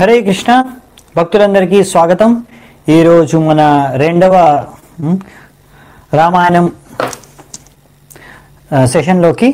హరే కృష్ణ భక్తులందరికీ స్వాగతం ఈరోజు మన రెండవ ఉమ్, రామాయణం ఆ, సెషన్లోకి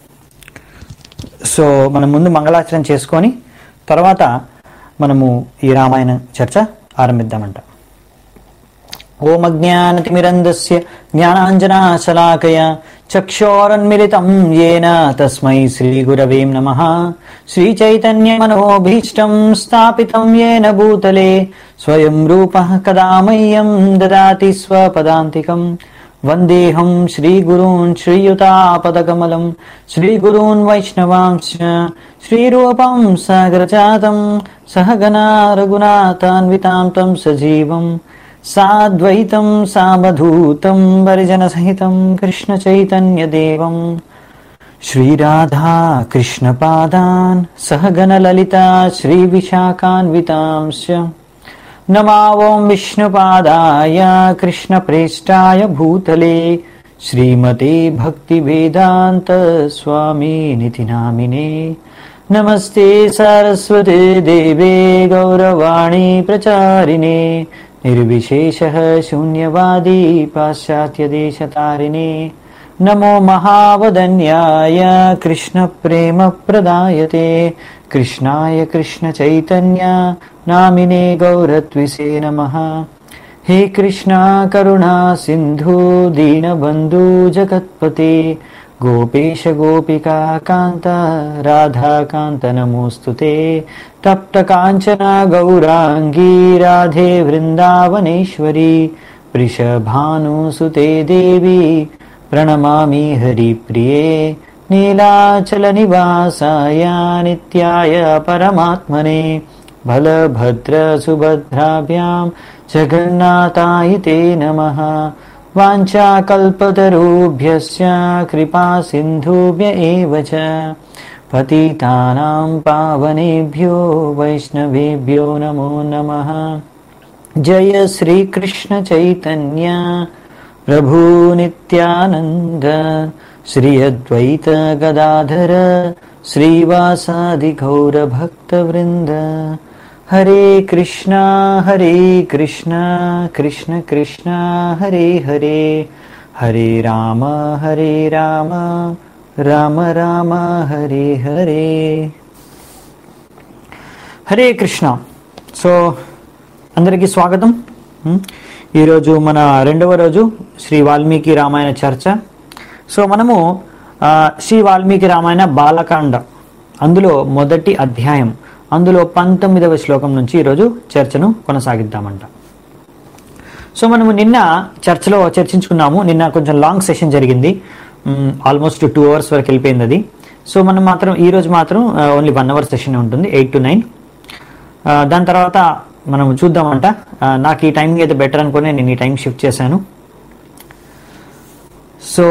సో మనం ముందు మంగళాచరణ చేసుకొని తర్వాత మనము ఈ రామాయణ చర్చ ఆరంభిద్దామంట ఓం అజ్ఞానతిమిరంధస్య జ్ఞానాంజనాశలాకయ చక్షోరన్మిలితం येन తస్మై శ్రీగురవే నమః శ్రీచైతన్యమనోభీష్టం స్థాపితం येन భూతలే స్వయం రూపः కదా మह्यं దదాతి స్వపదాంతికం వందేహం శ్రీగురూన్ శ్రీయుతాపదకమలం శ్రీగురూన్ వైష్ణవాంశ శ్రీరూపం సాగరజాతం సహగనా రఘునాథాన్వితాం తం సజీవం సాద్వైతం సావధూతం పరిజనసహితం కృష్ణచైతన్యదేవం శ్రీరాధా కృష్ణపాదాన్ సహగణలలితా శ్రీవిశాఖాన్వితాంశ नमा ॐ विष्णुपादाय कृष्णप्रेष्ठाय भूतले श्रीमते भक्तिवेदान्त स्वामिनिति नामिने नमस्ते सरस्वते देवे गौरवाणी प्रचारिणे निर्विशेषः शून्यवादी पाश्चात्यदेशतारिणे नमो महावदन्याय कृष्णप्रेमप्रदायते कृष्णाय कृष्णचैतन्य नामिने गौरत्विसे नमः हे कृष्णा करुणा सिन्धु दीनबन्धु जगत्पते गोपेश गोपिका कान्त राधाकान्त नमोऽस्तु ते तप्तकाञ्चना गौराङ्गी राधे वृन्दावनेश्वरी वृषभानुसुते देवी प्रणमामि हरिप्रिये नीलाचलनिवासाय नित्याय परमात्मने बलभद्रसुभद्राभ्यां जगन्नाथाय ते नमः वाञ्छाकल्पतरुभ्यश्च कृपा सिन्धुभ्य एव च पतितानां पावनेभ्यो वैष्णवेभ्यो नमो नमः जय श्रीकृष्ण चैतन्य प्रभु नित्यानन्द श्री अद्वैत गदाधर श्रीवासादि गौरभक्तवृन्द हरे कृष्णा हरे कृष्णा कृष्ण कृष्णा हरे हरे हरे राम हरे राम राम राम हरे हरे హరే కృష్ణ సో అందరికీ స్వాగతం ఉమ్, ఈరోజు మన రెండవ రోజు శ్రీ వాల్మీకి రామాయణ చర్చ సో మనము ఆ, శ్రీ వాల్మీకి రామాయణ బాలకాండ అందులో మొదటి అధ్యాయం అందులో పంతొమ్మిదవ శ్లోకం నుంచి ఈరోజు చర్చను కొనసాగిద్దామంట సో మనము నిన్న చర్చలో చర్చించుకున్నాము నిన్న కొంచెం లాంగ్ సెషన్ జరిగింది ఆల్మోస్ట్ టూ అవర్స్ వరకు వెళ్ళిపోయింది అది సో మనం మాత్రం ఈ రోజు మాత్రం ఓన్లీ వన్ అవర్ సెషన్ ఉంటుంది ఎయిట్ టు నైన్ దాని తర్వాత మనం చూద్దామంట ఆ, నాకు ఈ టైంకి అయితే బెటర్ అనుకుని నేను ఈ టైం షిఫ్ట్ చేశాను సో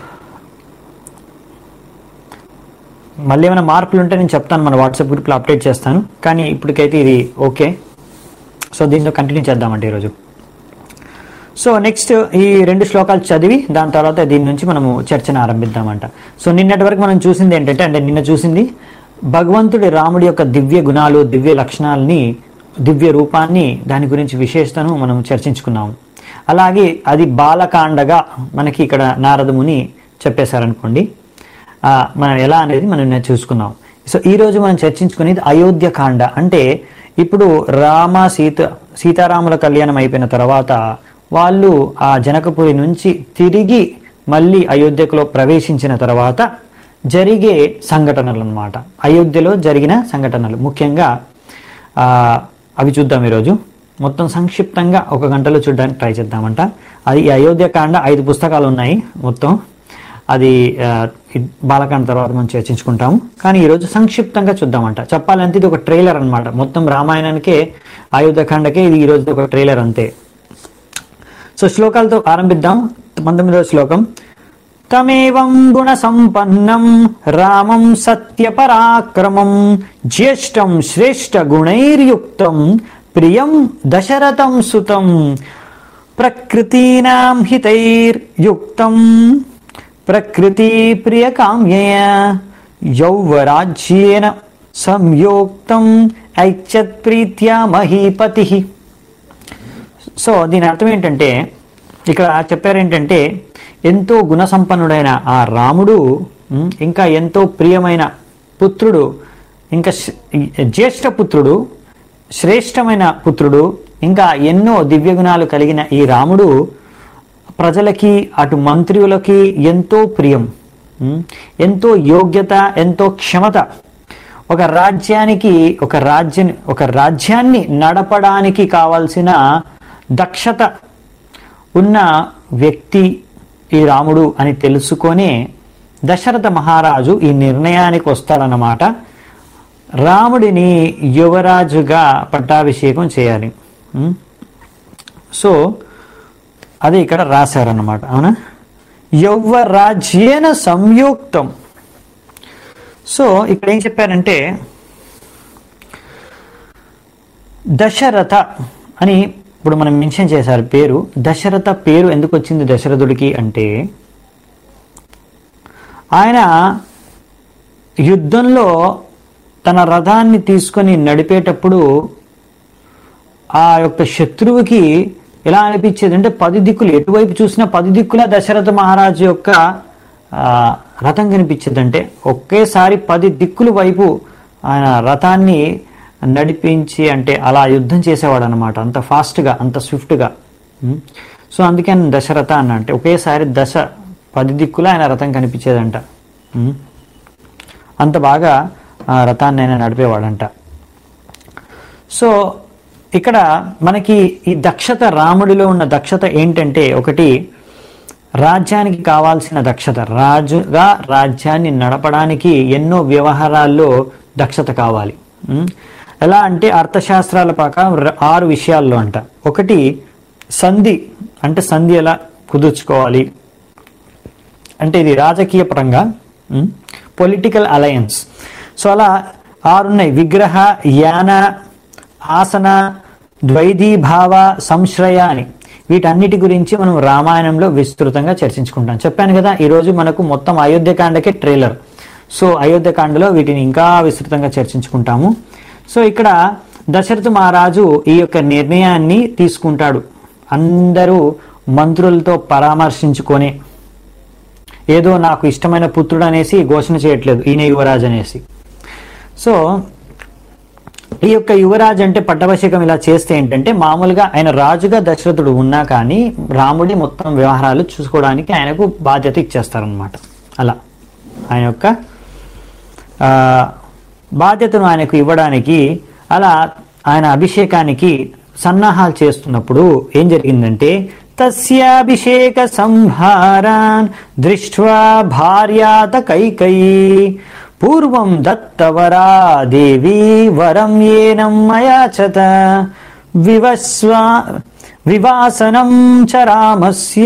మళ్ళీ ఏమైనా మార్పులు ఉంటే నేను చెప్తాను మన వాట్సాప్ గ్రూప్లో అప్డేట్ చేస్తాను కానీ ఇప్పటికైతే ఇది ఓకే సో దీంతో కంటిన్యూ చేద్దామండి ఈరోజు సో నెక్స్ట్ ఈ రెండు శ్లోకాలు చదివి దాని తర్వాత దీని నుంచి మనము చర్చను ఆరంభిద్దామంట సో నిన్నటి వరకు మనం చూసింది ఏంటంటే అంటే నిన్న చూసింది భగవంతుడి రాముడి యొక్క దివ్య గుణాలు దివ్య లక్షణాలని దివ్య రూపాన్ని దాని గురించి విశేషతను మనం చర్చించుకున్నాము అలాగే అది బాలకాండగా మనకి ఇక్కడ నారదముని చెప్పేశారనుకోండి ఆ, మనం ఎలా అనేది మనం నిన్న చూసుకున్నాం సో ఈ రోజు మనం చర్చించుకునేది అయోధ్య కాండ అంటే ఇప్పుడు రామ సీత సీతారాముల కళ్యాణం అయిపోయిన తర్వాత వాళ్ళు ఆ జనకపురి నుంచి తిరిగి మళ్ళీ అయోధ్యకులో ప్రవేశించిన తర్వాత జరిగే సంఘటనలు అన్నమాట అయోధ్యలో జరిగిన సంఘటనలు ముఖ్యంగా ఆ, అవి చూద్దాం ఈరోజు మొత్తం సంక్షిప్తంగా ఒక గంటలో చూడడానికి ట్రై చేద్దామంట అది ఈ అయోధ్య కాండ ఐదు పుస్తకాలు ఉన్నాయి మొత్తం అది ఆ, ఈ బాలకాండ తర్వాత మనం చర్చించుకుంటాము కానీ ఈరోజు సంక్షిప్తంగా చూద్దామంట చెప్పాలంటే ఇది ఒక ట్రైలర్ అన్నమాట మొత్తం రామాయణానికే అయోధ్యకాండకే ఇది ఈరోజు ఒక ట్రైలర్ అంతే సో శ్లోకాలతో ఆరంభిద్దాం పంతొమ్మిదవ శ్లోకం తమేవం గుణ సంపన్నం రామం సత్యపరాక్రమం జ్యేష్టం శ్రేష్ఠ గుణైర్యుక్తం ప్రియం దశరథం సుతం ప్రకృతీనాం హితైర్యుక్తం ప్రకృతి ప్రియకామ్యయ యౌవరాజ్యేన సంయోక్తం ఐచ్చత్ ప్రీత్యా మహీపతి సో దీని అర్థం ఏంటంటే ఇక్కడ చెప్పారు ఏంటంటే ఎంతో గుణసంపన్నుడైన ఆ రాముడు ఉమ్, ఇంకా ఎంతో ప్రియమైన పుత్రుడు ఇంకా శ్- జ్యేష్ఠ పుత్రుడు శ్రేష్టమైన పుత్రుడు ఇంకా ఎన్నో దివ్య గుణాలు కలిగిన ఈ రాముడు ప్రజలకి అటు మంత్రులకి ఎంతో ప్రియం ఉమ్, ఎంతో యోగ్యత ఎంతో క్షమత ఒక రాజ్యానికి ఒక రాజ్యం ఒక రాజ్యాన్ని నడపడానికి కావాల్సిన దక్షత ఉన్న వ్యక్తి ఈ రాముడు అని తెలుసుకొని దశరథ మహారాజు ఈ నిర్ణయానికి వస్తాడనమాట రాముడిని యువరాజుగా పట్టాభిషేకం చేయాలి ఉమ్. సో అది ఇక్కడ రాశారన్నమాట అవునా యౌవరాజ్యేన సంయుక్తం సో ఇక్కడ ఏం చెప్పారంటే దశరథ అని ఇప్పుడు మనం మెన్షన్ చేశారు పేరు దశరథ పేరు ఎందుకు వచ్చింది దశరథుడికి అంటే ఆయన యుద్ధంలో తన రథాన్ని తీసుకొని నడిపేటప్పుడు ఆ యొక్క శత్రువుకి ఎలా అనిపించేది అంటే పది దిక్కులు ఎటువైపు చూసినా పది దిక్కుల దశరథ మహారాజు యొక్క ఆ, రథం కనిపించేదంటే ఒకేసారి పది దిక్కుల వైపు ఆయన రథాన్ని నడిపించి అంటే అలా యుద్ధం చేసేవాడు అనమాట అంత ఫాస్ట్గా అంత స్విఫ్ట్గా సో అందుకే ఆయన దశరథ అన్న అంటే ఒకేసారి దశ పది దిక్కుల ఆయన రథం కనిపించేదంట ఉమ్. అంత బాగా ఆ రథాన్ని ఆయన నడిపేవాడంట సో ఇక్కడ మనకి ఈ దక్షత రాముడిలో ఉన్న దక్షత ఏంటంటే ఒకటి రాజ్యానికి కావాల్సిన దక్షత రాజుగా రాజ్యాన్ని నడపడానికి ఎన్నో వ్యవహారాల్లో దక్షత కావాలి ఉం? ఎలా అంటే అర్థశాస్త్రాల ప్రకారం ర- ఆరు విషయాల్లో అంట ఒకటి సంధి అంటే సంధి ఎలా కుదుర్చుకోవాలి అంటే ఇది రాజకీయ పరంగా పొలిటికల్ అలయన్స్ సో అలా ఆరున్నాయి విగ్రహ యాన ఆసన ద్వైధీభావ సంశ్రయ అని వీటన్నిటి గురించి మనం రామాయణంలో విస్తృతంగా చర్చించుకుంటాం చెప్పాను కదా ఈరోజు మనకు మొత్తం అయోధ్యకాండకే ట్రైలర్ సో అయోధ్యకాండలో వీటిని ఇంకా విస్తృతంగా చర్చించుకుంటాము సో ఇక్కడ దశరథ మహారాజు ఈ యొక్క నిర్ణయాన్ని తీసుకుంటాడు అందరూ మంత్రులతో పరామర్శించుకొని ఏదో నాకు ఇష్టమైన పుత్రుడు అనేసి ఘోషణ చేయట్లేదు ఈయన యువరాజు అనేసి సో ఈ యొక్క యువరాజు అంటే పట్టాభిషేకం ఇలా చేస్తే ఏంటంటే మామూలుగా ఆయన రాజుగా దశరథుడు ఉన్నా కానీ రాముడి మొత్తం వ్యవహారాలు చూసుకోవడానికి ఆయనకు బాధ్యత ఇచ్చేస్తారనమాట అలా ఆయన యొక్క ఆ, బాధ్యతను ఆయనకు ఇవ్వడానికి అలా ఆయన అభిషేకానికి సన్నాహాలు చేస్తున్నప్పుడు ఏం జరిగిందంటే తస్యాభిషేక సంహారాన్ దృష్ట్వా భార్యాత కైకయీ పూర్వం దత్తవరా దేవి వరం ఏనం మయాచత వివస్వా వివాసనం చ రామస్య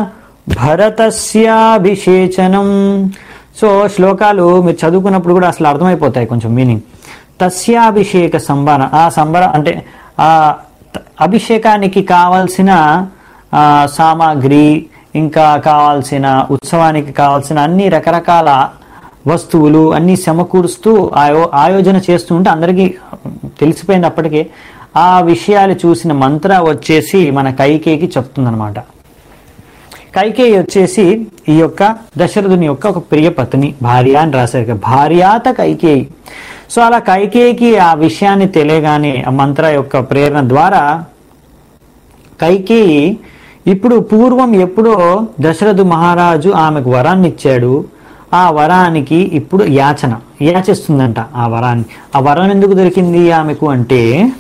భరతస్యాభిషేచనం సో శ్లోకాలు మీరు చదువుకున్నప్పుడు కూడా అసలు అర్థమైపోతాయి కొంచెం మీనింగ్ తస్యాభిషేక సంబర ఆ సంబర అంటే ఆ త- అభిషేకానికి కావాల్సిన ఆ, సామాగ్రి ఇంకా కావాల్సిన ఉత్సవానికి కావాల్సిన అన్ని రకరకాల వస్తువులు అన్ని సమకూరుస్తూ ఆయో ఆయోజన చేస్తూ ఉంటే అందరికీ తెలిసిపోయింది అప్పటికే ఆ విషయాలు చూసిన మంత్ర వచ్చేసి మన కైకేయికి చెప్తుందనమాట కైకేయి వచ్చేసి ఈ యొక్క దశరథుని యొక్క ఒక ప్రియ పత్ని భార్య అని రాశారు ఇక్కడ. భార్యాత కైకేయి సో అలా కైకేయికి ఆ విషయాన్ని తెలియగానే ఆ మంత్ర యొక్క ప్రేరణ ద్వారా కైకేయి ఇప్పుడు పూర్వం ఎప్పుడో దశరథు మహారాజు ఆమెకు వరాన్ని ఇచ్చాడు ఆ వరానికి ఇప్పుడు యాచన యాచిస్తుందంట ఆ వరాన్ని ఆ వరం ఎందుకు దొరికింది ఆమెకు అంటే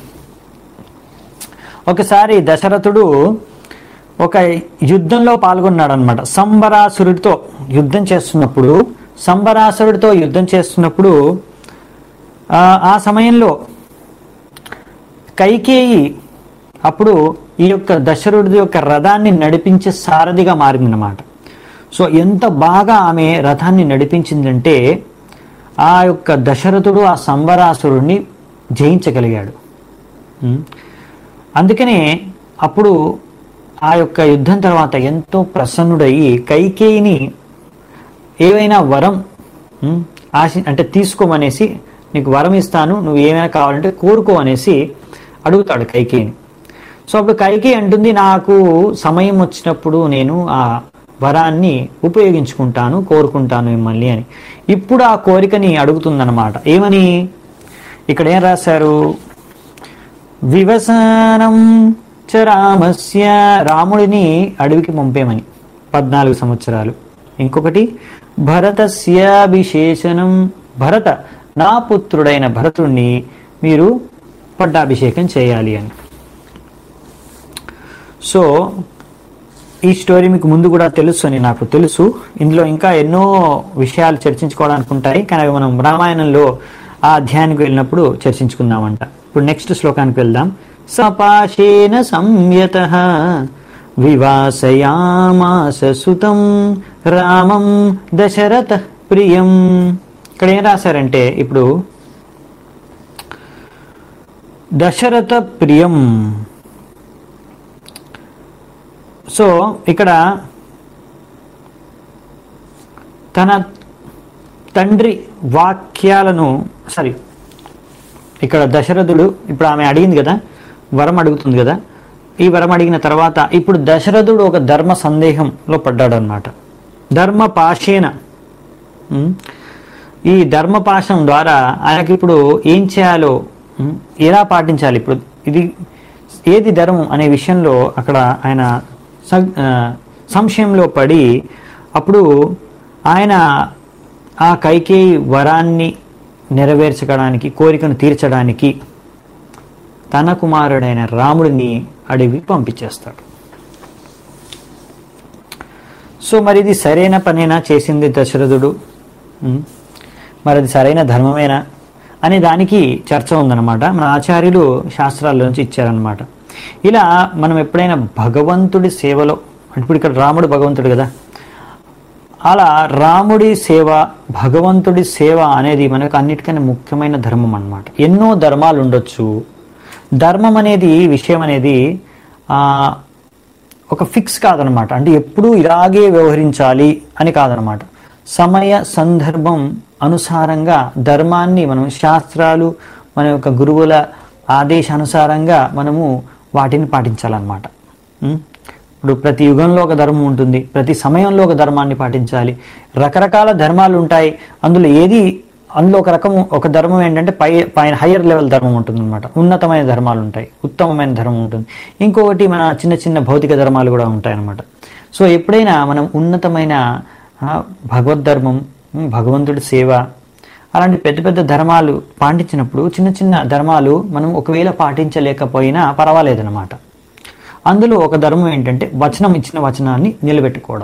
ఒకసారి దశరథుడు ఒక యుద్ధంలో పాల్గొన్నాడు అనమాట సంబరాసురుడితో యుద్ధం చేస్తున్నప్పుడు సంబరాసురుడితో యుద్ధం చేస్తున్నప్పుడు ఆ, ఆ సమయంలో కైకేయి అప్పుడు ఈ యొక్క దశరథుడి యొక్క రథాన్ని నడిపించే సారథిగా మారిందన్నమాట సో ఎంత బాగా ఆమె రథాన్ని నడిపించిందంటే ఆ యొక్క దశరథుడు ఆ సంబరాసురుడిని జయించగలిగాడు ఉం? అందుకనే అప్పుడు ఆ యొక్క యుద్ధం తర్వాత ఎంతో ప్రసన్నుడయ్యి కైకేయిని ఏవైనా వరం ఉం, ఆశ అంటే తీసుకోమనేసి నీకు వరం ఇస్తాను నువ్వు ఏమైనా కావాలంటే కోరుకో అనేసి అడుగుతాడు కైకేయిని సో అప్పుడు కైకేయి అంటుంది నాకు సమయం వచ్చినప్పుడు నేను ఆ వరాన్ని ఉపయోగించుకుంటాను కోరుకుంటాను మిమ్మల్ని అని ఇప్పుడు ఆ కోరికని అడుగుతుందన్నమాట ఏమని ఇక్కడ ఏం రాశారు వివసానం చ రామస్య రాముడిని అడవికి పంపేమని పద్నాలుగు సంవత్సరాలు ఇంకొకటి భరతస్యాభిషేచనం భరత నా పుత్రుడైన భరతుణ్ణి మీరు పట్టాభిషేకం చేయాలి అని సో ఈ స్టోరీ మీకు ముందు కూడా తెలుసు అని నాకు తెలుసు ఇందులో ఇంకా ఎన్నో విషయాలు చర్చించుకోవడానికి ఉంటాయి కానీ అవి మనం రామాయణంలో ఆ అధ్యాయానికి వెళ్ళినప్పుడు చర్చించుకుందామంట ఇప్పుడు నెక్స్ట్ శ్లోకానికి వెళ్దాం సపాశేన సంయత వివాసయామాస సుతం రామం దశరథ ప్రియం ఇక్కడ ఏం రాశారంటే ఇప్పుడు దశరథ ప్రియం సో ఇక్కడ తన తండ్రి వాక్యాలను సారీ ఇక్కడ దశరథుడు ఇప్పుడు ఆమె అడిగింది కదా వరం అడుగుతుంది కదా ఈ వరం అడిగిన తర్వాత ఇప్పుడు దశరథుడు ఒక ధర్మ సందేహంలో పడ్డాడు అనమాట ధర్మ పాశేన ఉమ్, ఈ ధర్మపాశం ద్వారా ఆయనకి ఇప్పుడు ఏం చేయాలో ఉమ్, ఎలా పాటించాలి ఇప్పుడు ఇది ఏది ధర్మం అనే విషయంలో అక్కడ ఆయన సం- ఆ, సంశయంలో పడి అప్పుడు ఆయన ఆ కైకేయి వరాన్ని నెరవేర్చడానికి కోరికను తీర్చడానికి తన కుమారుడైన రాముడిని అడవి పంపించేస్తాడు సో మరి ఇది సరైన పనేనా చేసింది దశరథుడు ఉమ్. మరి అది సరైన ధర్మమేనా అనే దానికి చర్చ ఉందన్నమాట మన ఆచార్యులు శాస్త్రాల నుంచి ఇచ్చారనమాట ఇలా మనం ఎప్పుడైనా భగవంతుడి సేవలో ఇప్పుడు ఇక్కడ రాముడు భగవంతుడు కదా అలా రాముడి సేవ భగవంతుడి సేవ అనేది మనకు అన్నిటికన్నా ముఖ్యమైన ధర్మం అన్నమాట ఎన్నో ధర్మాలు ఉండొచ్చు ధర్మం అనేది విషయం అనేది ఆ, ఒక ఫిక్స్ కాదనమాట అంటే ఎప్పుడూ ఇలాగే వ్యవహరించాలి అని కాదనమాట సమయ సందర్భం అనుసారంగా ధర్మాన్ని మనం శాస్త్రాలు మన యొక్క గురువుల ఆదేశానుసారంగా మనము వాటిని పాటించాలన్నమాట ఉం? ఇప్పుడు ప్రతి యుగంలో ఒక ధర్మం ఉంటుంది ప్రతి సమయంలో ఒక ధర్మాన్ని పాటించాలి రకరకాల ధర్మాలు ఉంటాయి అందులో ఏది అందులో ఒక రకము ఒక ధర్మం ఏంటంటే పై పైన హయ్యర్ లెవెల్ ధర్మం ఉంటుంది అనమాట ఉన్నతమైన ధర్మాలు ఉంటాయి ఉత్తమమైన ధర్మం ఉంటుంది ఇంకొకటి మన చిన్న చిన్న భౌతిక ధర్మాలు కూడా ఉంటాయి అనమాట సో ఎప్పుడైనా మనం ఉన్నతమైన ఆ, భగవద్ధర్మం ఉమ్, భగవంతుడి సేవ అలాంటి పెద్ద పెద్ద ధర్మాలు పాటించినప్పుడు చిన్న చిన్న ధర్మాలు మనం ఒకవేళ పాటించలేకపోయినా పర్వాలేదన్నమాట అందులో ఒక ధర్మం ఏంటంటే వచనం ఇచ్చిన వచనాన్ని నిలబెట్టుకోవడం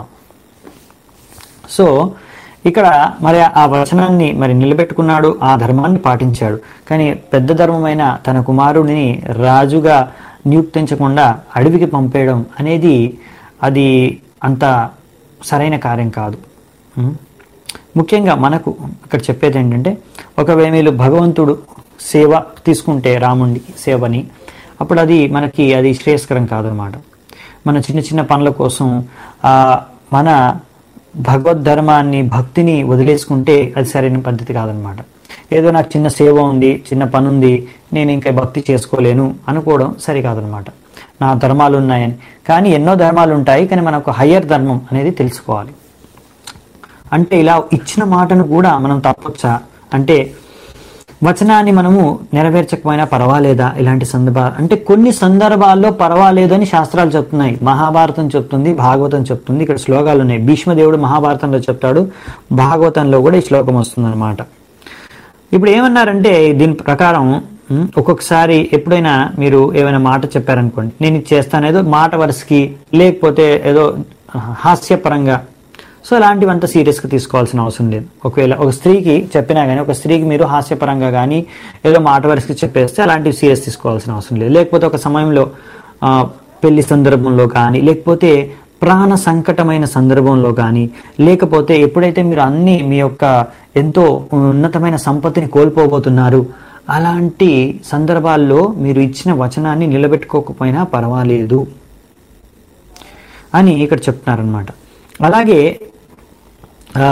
సో ఇక్కడ మరి ఆ వచనాన్ని మరి నిలబెట్టుకున్నాడు ఆ ధర్మాన్ని పాటించాడు కానీ పెద్ద ధర్మమైన తన కుమారుడిని రాజుగా నియుక్తించకుండా అడవికి పంపేయడం అనేది అది అంత సరైన కార్యం కాదు ఉం? ముఖ్యంగా మనకు ఇక్కడ చెప్పేది ఏంటంటే ఒకవేళ మీరు భగవంతుడు సేవ తీసుకుంటే రాముడికి సేవని అప్పుడు అది మనకి అది శ్రేయస్కరం కాదనమాట మన చిన్న చిన్న పనుల కోసం ఆ మన భగవద్ధర్మాన్ని భక్తిని వదిలేసుకుంటే అది సరైన పద్ధతి కాదనమాట ఏదో నాకు చిన్న సేవ ఉంది చిన్న పని ఉంది నేను ఇంకా భక్తి చేసుకోలేను అనుకోవడం సరికాదనమాట నా ధర్మాలు ఉన్నాయని కానీ ఎన్నో ధర్మాలు ఉంటాయి కానీ మనకు హయ్యర్ ధర్మం అనేది తెలుసుకోవాలి అంటే ఇలా ఇచ్చిన మాటను కూడా మనం తప్పొచ్చా అంటే వచనాన్ని మనము నెరవేర్చకపోయినా పర్వాలేదా ఇలాంటి సందర్భాలు అంటే కొన్ని సందర్భాల్లో పర్వాలేదు అని శాస్త్రాలు చెప్తున్నాయి మహాభారతం చెప్తుంది భాగవతం చెప్తుంది ఇక్కడ శ్లోకాలు ఉన్నాయి భీష్మదేవుడు మహాభారతంలో చెప్తాడు భాగవతంలో కూడా ఈ శ్లోకం వస్తుంది ఇప్పుడు ఏమన్నారంటే దీని ప్రకారం ఉమ్, ఒక్కొక్కసారి ఎప్పుడైనా మీరు ఏమైనా మాట చెప్పారనుకోండి నేను ఇది చేస్తాను ఏదో మాట వరుసకి లేకపోతే ఏదో హాస్యపరంగా సో అలాంటివంతా సీరియస్గా తీసుకోవాల్సిన అవసరం లేదు ఒకవేళ ఒక స్త్రీకి చెప్పినా కానీ ఒక స్త్రీకి మీరు హాస్యపరంగా కానీ ఏదో మాట వరుసకి చెప్పేస్తే అలాంటివి సీరియస్ తీసుకోవాల్సిన అవసరం లేదు లేకపోతే ఒక సమయంలో ఆ, పెళ్లి సందర్భంలో కానీ లేకపోతే ప్రాణ సంకటమైన సందర్భంలో కానీ లేకపోతే ఎప్పుడైతే మీరు అన్ని మీ యొక్క ఎంతో ఉన్నతమైన సంపత్తిని కోల్పోబోతున్నారు అలాంటి సందర్భాల్లో మీరు ఇచ్చిన వచనాన్ని నిలబెట్టుకోకపోయినా పర్వాలేదు అని ఇక్కడ చెప్తున్నారనమాట అలాగే ఆ,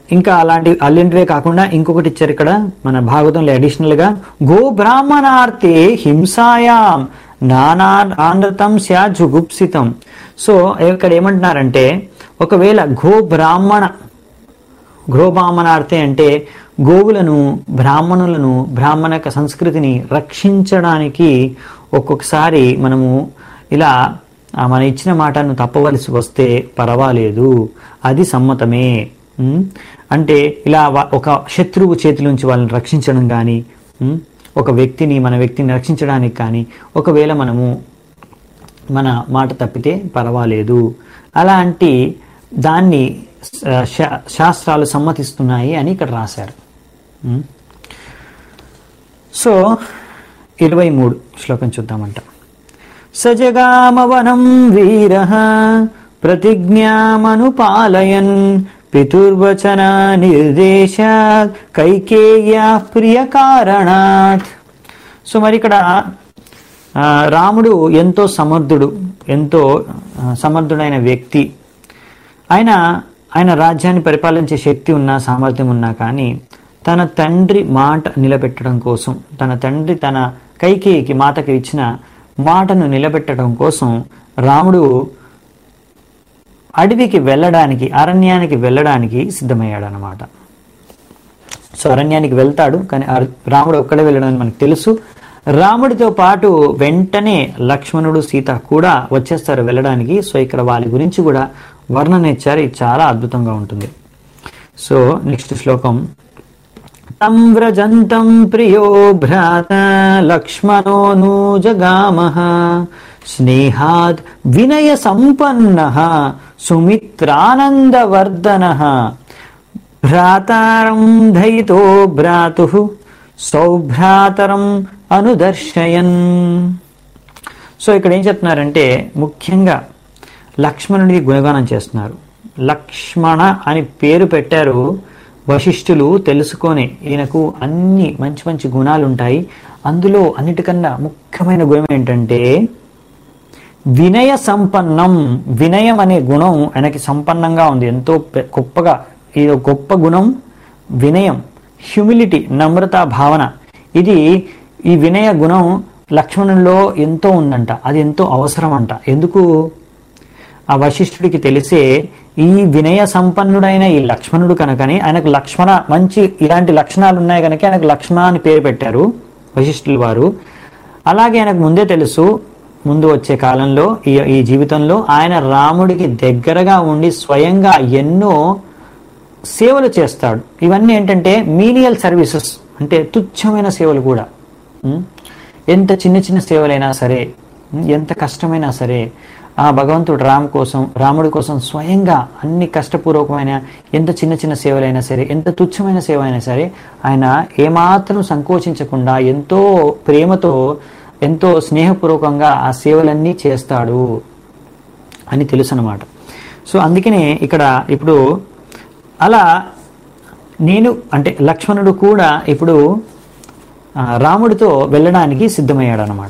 ఇంకా అలాంటి అల్లింటివే కాకుండా ఇంకొకటి ఇచ్చారు ఇక్కడ మన భాగవతంలో అడిషనల్ గా గో బ్రాహ్మణార్తే హింసాయాం నానా ఆంధ్రతం స్యా జుగుప్సితం సో ఇక్కడ ఏమంటున్నారంటే ఒకవేళ గో బ్రాహ్మణ గృహబ్రాహ్మణార్థే అంటే గోవులను బ్రాహ్మణులను బ్రాహ్మణ సంస్కృతిని రక్షించడానికి ఒక్కొక్కసారి మనము ఇలా ఆ, మన ఇచ్చిన మాటను తప్పవలసి వస్తే పర్వాలేదు అది సమ్మతమే ఉం? అంటే ఇలా వా- ఒక శత్రువు చేతి నుంచి వాళ్ళని రక్షించడం కానీ ఒక వ్యక్తిని మన వ్యక్తిని రక్షించడానికి కానీ ఒకవేళ మనము మన మాట తప్పితే పర్వాలేదు అలాంటి దాన్ని శా- శా- శాస్త్రాలు సమ్మతిస్తున్నాయి అని ఇక్కడ రాశారు ఉం? సో ఇరవై మూడు శ్లోకం చూద్దామంట సజగామవనం వీర ప్రతిజ్ఞామనుపాలయన్ పితుర్వచన నిర్దేశ కైకేయ ప్రియ కారణాత్ సో మరి ఇక్కడ ఆ, రాముడు ఎంతో సమర్థుడు ఎంతో ఆ, సమర్థుడైన వ్యక్తి ఆయన ఆయన రాజ్యాన్ని పరిపాలించే శక్తి ఉన్నా సామర్థ్యం ఉన్నా కానీ తన తండ్రి మాట నిలబెట్టడం కోసం తన తండ్రి తన కైకేయికి మాతకి ఇచ్చిన మాటను నిలబెట్టడం కోసం రాముడు అడవికి వెళ్ళడానికి అరణ్యానికి వెళ్ళడానికి సిద్ధమయ్యాడు అనమాట సో అరణ్యానికి వెళ్తాడు కానీ అర్- రాముడు ఒక్కడే వెళ్ళడం అని మనకు తెలుసు రాముడితో పాటు వెంటనే లక్ష్మణుడు సీత కూడా వచ్చేస్తారు వెళ్ళడానికి సో ఇక్కడ వాళ్ళ గురించి కూడా వర్ణన ఇచ్చారు ఇది చాలా అద్భుతంగా ఉంటుంది సో నెక్స్ట్ శ్లోకం తం వ్రజంతం ప్రియో భ్రాత లక్ష్మణో నూ జగామః స్నేహాద్ వినయ సంపన్న సుమిత్రానందవర్ధన భ్రాతారం దయితో భ్రాతు సౌభ్రాతరం అనుదర్శయన్ సో ఇక్కడ ఏం చెప్తున్నారంటే ముఖ్యంగా లక్ష్మణుడికి గుణగానం చేస్తున్నారు లక్ష్మణ అని పేరు పెట్టారు వశిష్ఠులు తెలుసుకొని ఈయనకు అన్ని మంచి మంచి గుణాలు ఉంటాయి అందులో అన్నిటికన్నా ముఖ్యమైన గుణం ఏంటంటే వినయ సంపన్నం వినయం అనే గుణం ఆయనకి సంపన్నంగా ఉంది ఎంతో పె- గొప్పగా ఇది ఒక గొప్ప గుణం వినయం హ్యూమిలిటీ నమ్రతా భావన ఇది ఈ వినయ గుణం లక్ష్మణుల్లో ఎంతో ఉందంట అది ఎంతో అవసరం అంట ఎందుకు ఆ వశిష్ఠుడికి తెలిసే ఈ వినయ సంపన్నుడైన ఈ లక్ష్మణుడు కనుకని ఆయనకు లక్ష్మణ మంచి ఇలాంటి లక్షణాలు ఉన్నాయి కనుక ఆయనకు లక్ష్మణ అని పేరు పెట్టారు వశిష్ఠులు వారు అలాగే ఆయనకు ముందే తెలుసు ముందు వచ్చే కాలంలో ఈ ఈ జీవితంలో ఆయన రాముడికి దగ్గరగా ఉండి స్వయంగా ఎన్నో సేవలు చేస్తాడు ఇవన్నీ ఏంటంటే మీనియల్ సర్వీసెస్ అంటే తుచ్చమైన సేవలు కూడా ఉం? ఎంత చిన్న చిన్న సేవలైనా సరే ఉం? ఎంత కష్టమైనా సరే ఆ భగవంతుడు రామ్ కోసం రాముడి కోసం స్వయంగా అన్ని కష్టపూర్వకమైన ఎంత చిన్న చిన్న సేవలైనా సరే ఎంత తుచ్చమైన సేవ అయినా సరే ఆయన ఏమాత్రం సంకోచించకుండా ఎంతో ప్రేమతో ఎంతో స్నేహపూర్వకంగా ఆ సేవలన్నీ చేస్తాడు అని తెలుసు అనమాట సో అందుకనే ఇక్కడ ఇప్పుడు అలా నేను అంటే లక్ష్మణుడు కూడా ఇప్పుడు ఆ, రాముడితో వెళ్ళడానికి సిద్ధమయ్యాడు అనమాట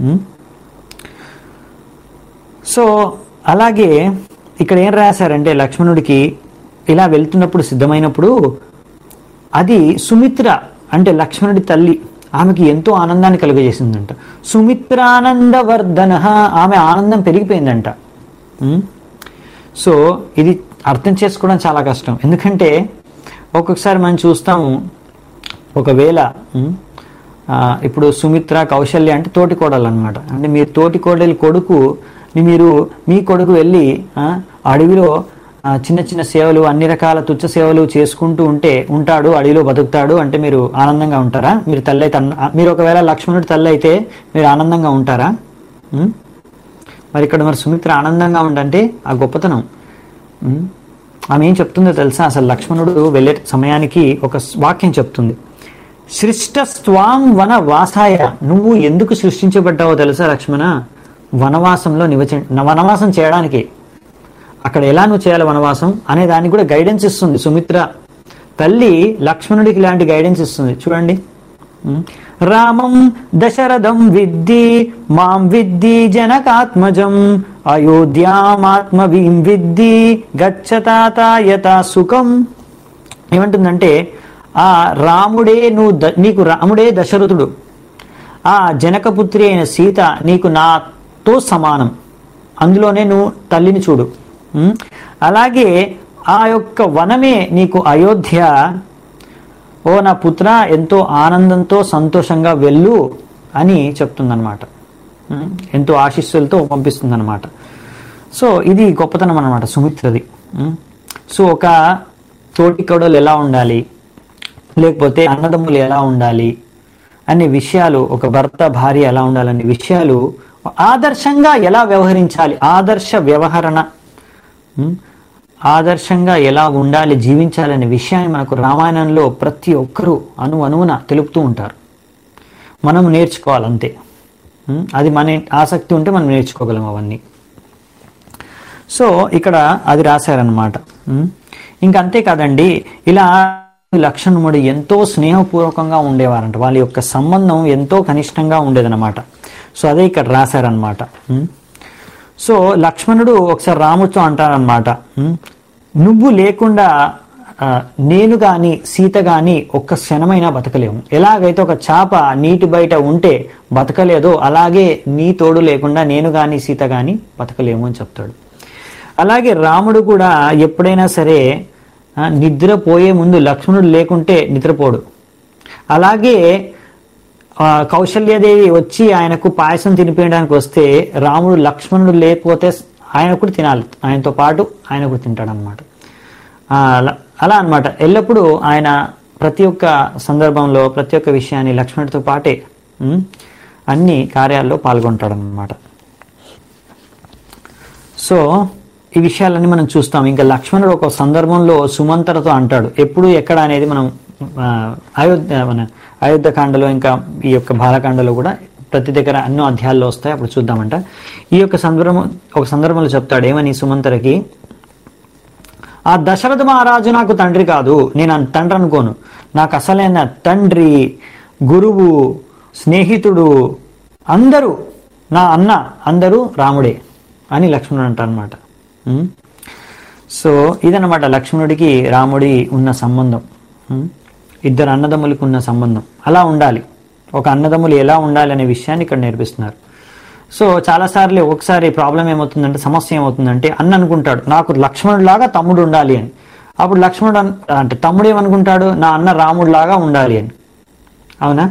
సో అలాగే ఇక్కడ ఏం రాశారంటే లక్ష్మణుడికి ఇలా వెళ్తున్నప్పుడు సిద్ధమైనప్పుడు అది సుమిత్ర అంటే లక్ష్మణుడి తల్లి ఆమెకి ఎంతో ఆనందాన్ని కలుగజేసిందంట సుమిత్రానందవర్ధన ఆమె ఆనందం పెరిగిపోయిందంట ఉం? సో ఇది అర్థం చేసుకోవడం చాలా కష్టం ఎందుకంటే ఒక్కొక్కసారి మనం చూస్తాము ఒకవేళ ఉం, ఆ, ఇప్పుడు సుమిత్ర కౌశల్య అంటే తోటి కోడలు అనమాట అంటే మీరు తోటి కోడలి కొడుకు ని మీరు మీ కొడుకు వెళ్ళి ఆ, అడవిలో ఆ, చిన్న చిన్న సేవలు అన్ని రకాల తుచ్చ సేవలు చేసుకుంటూ ఉంటే ఉంటాడు అడవిలో బతుకుతాడు అంటే మీరు ఆనందంగా ఉంటారా మీరు తల్లి అయితే అన్న- మీరు ఒకవేళ లక్ష్మణుడి తల్లి అయితే మీరు ఆనందంగా ఉంటారా ఉం? మరి ఇక్కడ మరి సుమిత్ర ఆనందంగా ఉండంటే ఆ గొప్పతనం ఉం? ఆమె ఏం చెప్తుందో తెలుసా అసలు లక్ష్మణుడు వెళ్ళే సమయానికి ఒక వాక్యం చెప్తుంది సృష్ట స్వాం వన వాసాయ నువ్వు ఎందుకు సృష్టించబడ్డావో తెలుసా లక్ష్మణ వనవాసంలో నివచ వనవాసం చేయడానికి అక్కడ ఎలా నువ్వు చేయాలి వనవాసం అనే దానికి కూడా గైడెన్స్ ఇస్తుంది సుమిత్ర తల్లి లక్ష్మణుడికి ఇలాంటి గైడెన్స్ ఇస్తుంది చూడండి ఉం. రామం దశరథం విద్ది మాం విద్ది జనకాత్మజం అయోధ్యామాత్మవీం విద్ది గచ్చతాత యథా సుఖం ఏమంటుందంటే ఆ రాముడే నువ్వు ద- నీకు రాముడే దశరథుడు ఆ జనకపుత్రి అయిన సీత నీకు నాతో సమానం అందులోనే నువ్వు తల్లిని చూడు ఉం? అలాగే ఆ యొక్క వనమే నీకు అయోధ్య ఓ నా పుత్ర ఎంతో ఆనందంతో సంతోషంగా వెళ్ళు అని చెప్తుందన్నమాట ఉం? ఎంతో ఆశీస్సులతో పంపిస్తుందన్నమాట సో ఇది గొప్పతనం అన్నమాట సుమిత్రది ఉం? సో ఒక తోటి కోడలు ఎలా ఉండాలి లేకపోతే అన్నదమ్ములు ఎలా ఉండాలి అనే విషయాలు ఒక భర్త భార్య ఎలా ఉండాలనే విషయాలు ఆదర్శంగా ఎలా వ్యవహరించాలి ఆదర్శ వ్యవహరణ ఉం? ఆదర్శంగా ఎలా ఉండాలి జీవించాలనే విషయాన్ని మనకు రామాయణంలో ప్రతి ఒక్కరూ అను అణువున తెలుపుతూ ఉంటారు మనం నేర్చుకోవాలి అంతే ఉం? అది మన ఆసక్తి ఉంటే మనం నేర్చుకోగలం అవన్నీ సో ఇక్కడ అది రాశారనమాట ఇంకా అంతేకాదండి ఇలా లక్ష్మణుడు ఎంతో స్నేహపూర్వకంగా ఉండేవారంట వాళ్ళ యొక్క సంబంధం ఎంతో కనిష్టంగా ఉండేదన్నమాట సో అదే ఇక్కడ రాశారనమాట ఉం? సో లక్ష్మణుడు ఒకసారి రాముడితో అంటారనమాట ఉం? నువ్వు లేకుండా ఆ, నేను గాని సీత గాని ఒక్క క్షణమైనా బతకలేము ఎలాగైతే ఒక చేప నీటి బయట ఉంటే బతకలేదో అలాగే నీ తోడు లేకుండా నేను గాని సీత గాని బతకలేము అని చెప్తాడు అలాగే రాముడు కూడా ఎప్పుడైనా సరే ఆ, నిద్రపోయే ముందు లక్ష్మణుడు లేకుంటే నిద్రపోడు అలాగే ఆ, కౌశల్యాదేవి వచ్చి ఆయనకు పాయసం తినిపించడానికి వస్తే రాముడు లక్ష్మణుడు లేకపోతే ఆయన కూడా తినాలి ఆయనతో పాటు ఆయన కూడా తింటాడు అనమాట అలా అన్నమాట ఎల్లప్పుడూ ఆయన ప్రతి ఒక్క సందర్భంలో ప్రతి ఒక్క విషయాన్ని లక్ష్మణుడితో పాటే ఉమ్, అన్ని కార్యాల్లో పాల్గొంటాడు అనమాట సో ఈ విషయాలన్నీ మనం చూస్తాం ఇంకా లక్ష్మణుడు ఒక సందర్భంలో సుమంతరతో అంటాడు ఎప్పుడు ఎక్కడ అనేది మనం ఆ, అయోధ్య మన అయోధ్య కాండలో ఇంకా ఈ యొక్క బాలకాండలో కూడా ప్రతి దగ్గర ఎన్నో అధ్యాయాల్లో వస్తాయి అప్పుడు చూద్దామంట ఈ యొక్క సందర్భం ఒక సందర్భంలో చెప్తాడు ఏమని సుమంతరకి ఆ దశరథ మహారాజు నాకు తండ్రి కాదు నేను అన్- తండ్రి అనుకోను నాకు అసలైన తండ్రి గురువు స్నేహితుడు అందరూ నా అన్న అందరూ రాముడే అని లక్ష్మణుడు అంటారనమాట సో ఇదన్నమాట లక్ష్మణుడికి రాముడి ఉన్న సంబంధం ఉం? ఇద్దరు అన్నదమ్ములకు ఉన్న సంబంధం అలా ఉండాలి ఒక అన్నదమ్ములు ఎలా ఉండాలి అనే విషయాన్ని ఇక్కడ నేర్పిస్తున్నారు సో చాలాసార్లు ఒకసారి ప్రాబ్లం ఏమవుతుందంటే సమస్య ఏమవుతుందంటే అన్న అనుకుంటాడు నాకు లక్ష్మణుడిలాగా తమ్ముడు ఉండాలి అని అప్పుడు లక్ష్మణుడు అన్- అంటే తమ్ముడు ఏమనుకుంటాడు నా అన్న రాముడిలాగా ఉండాలి అని అవునా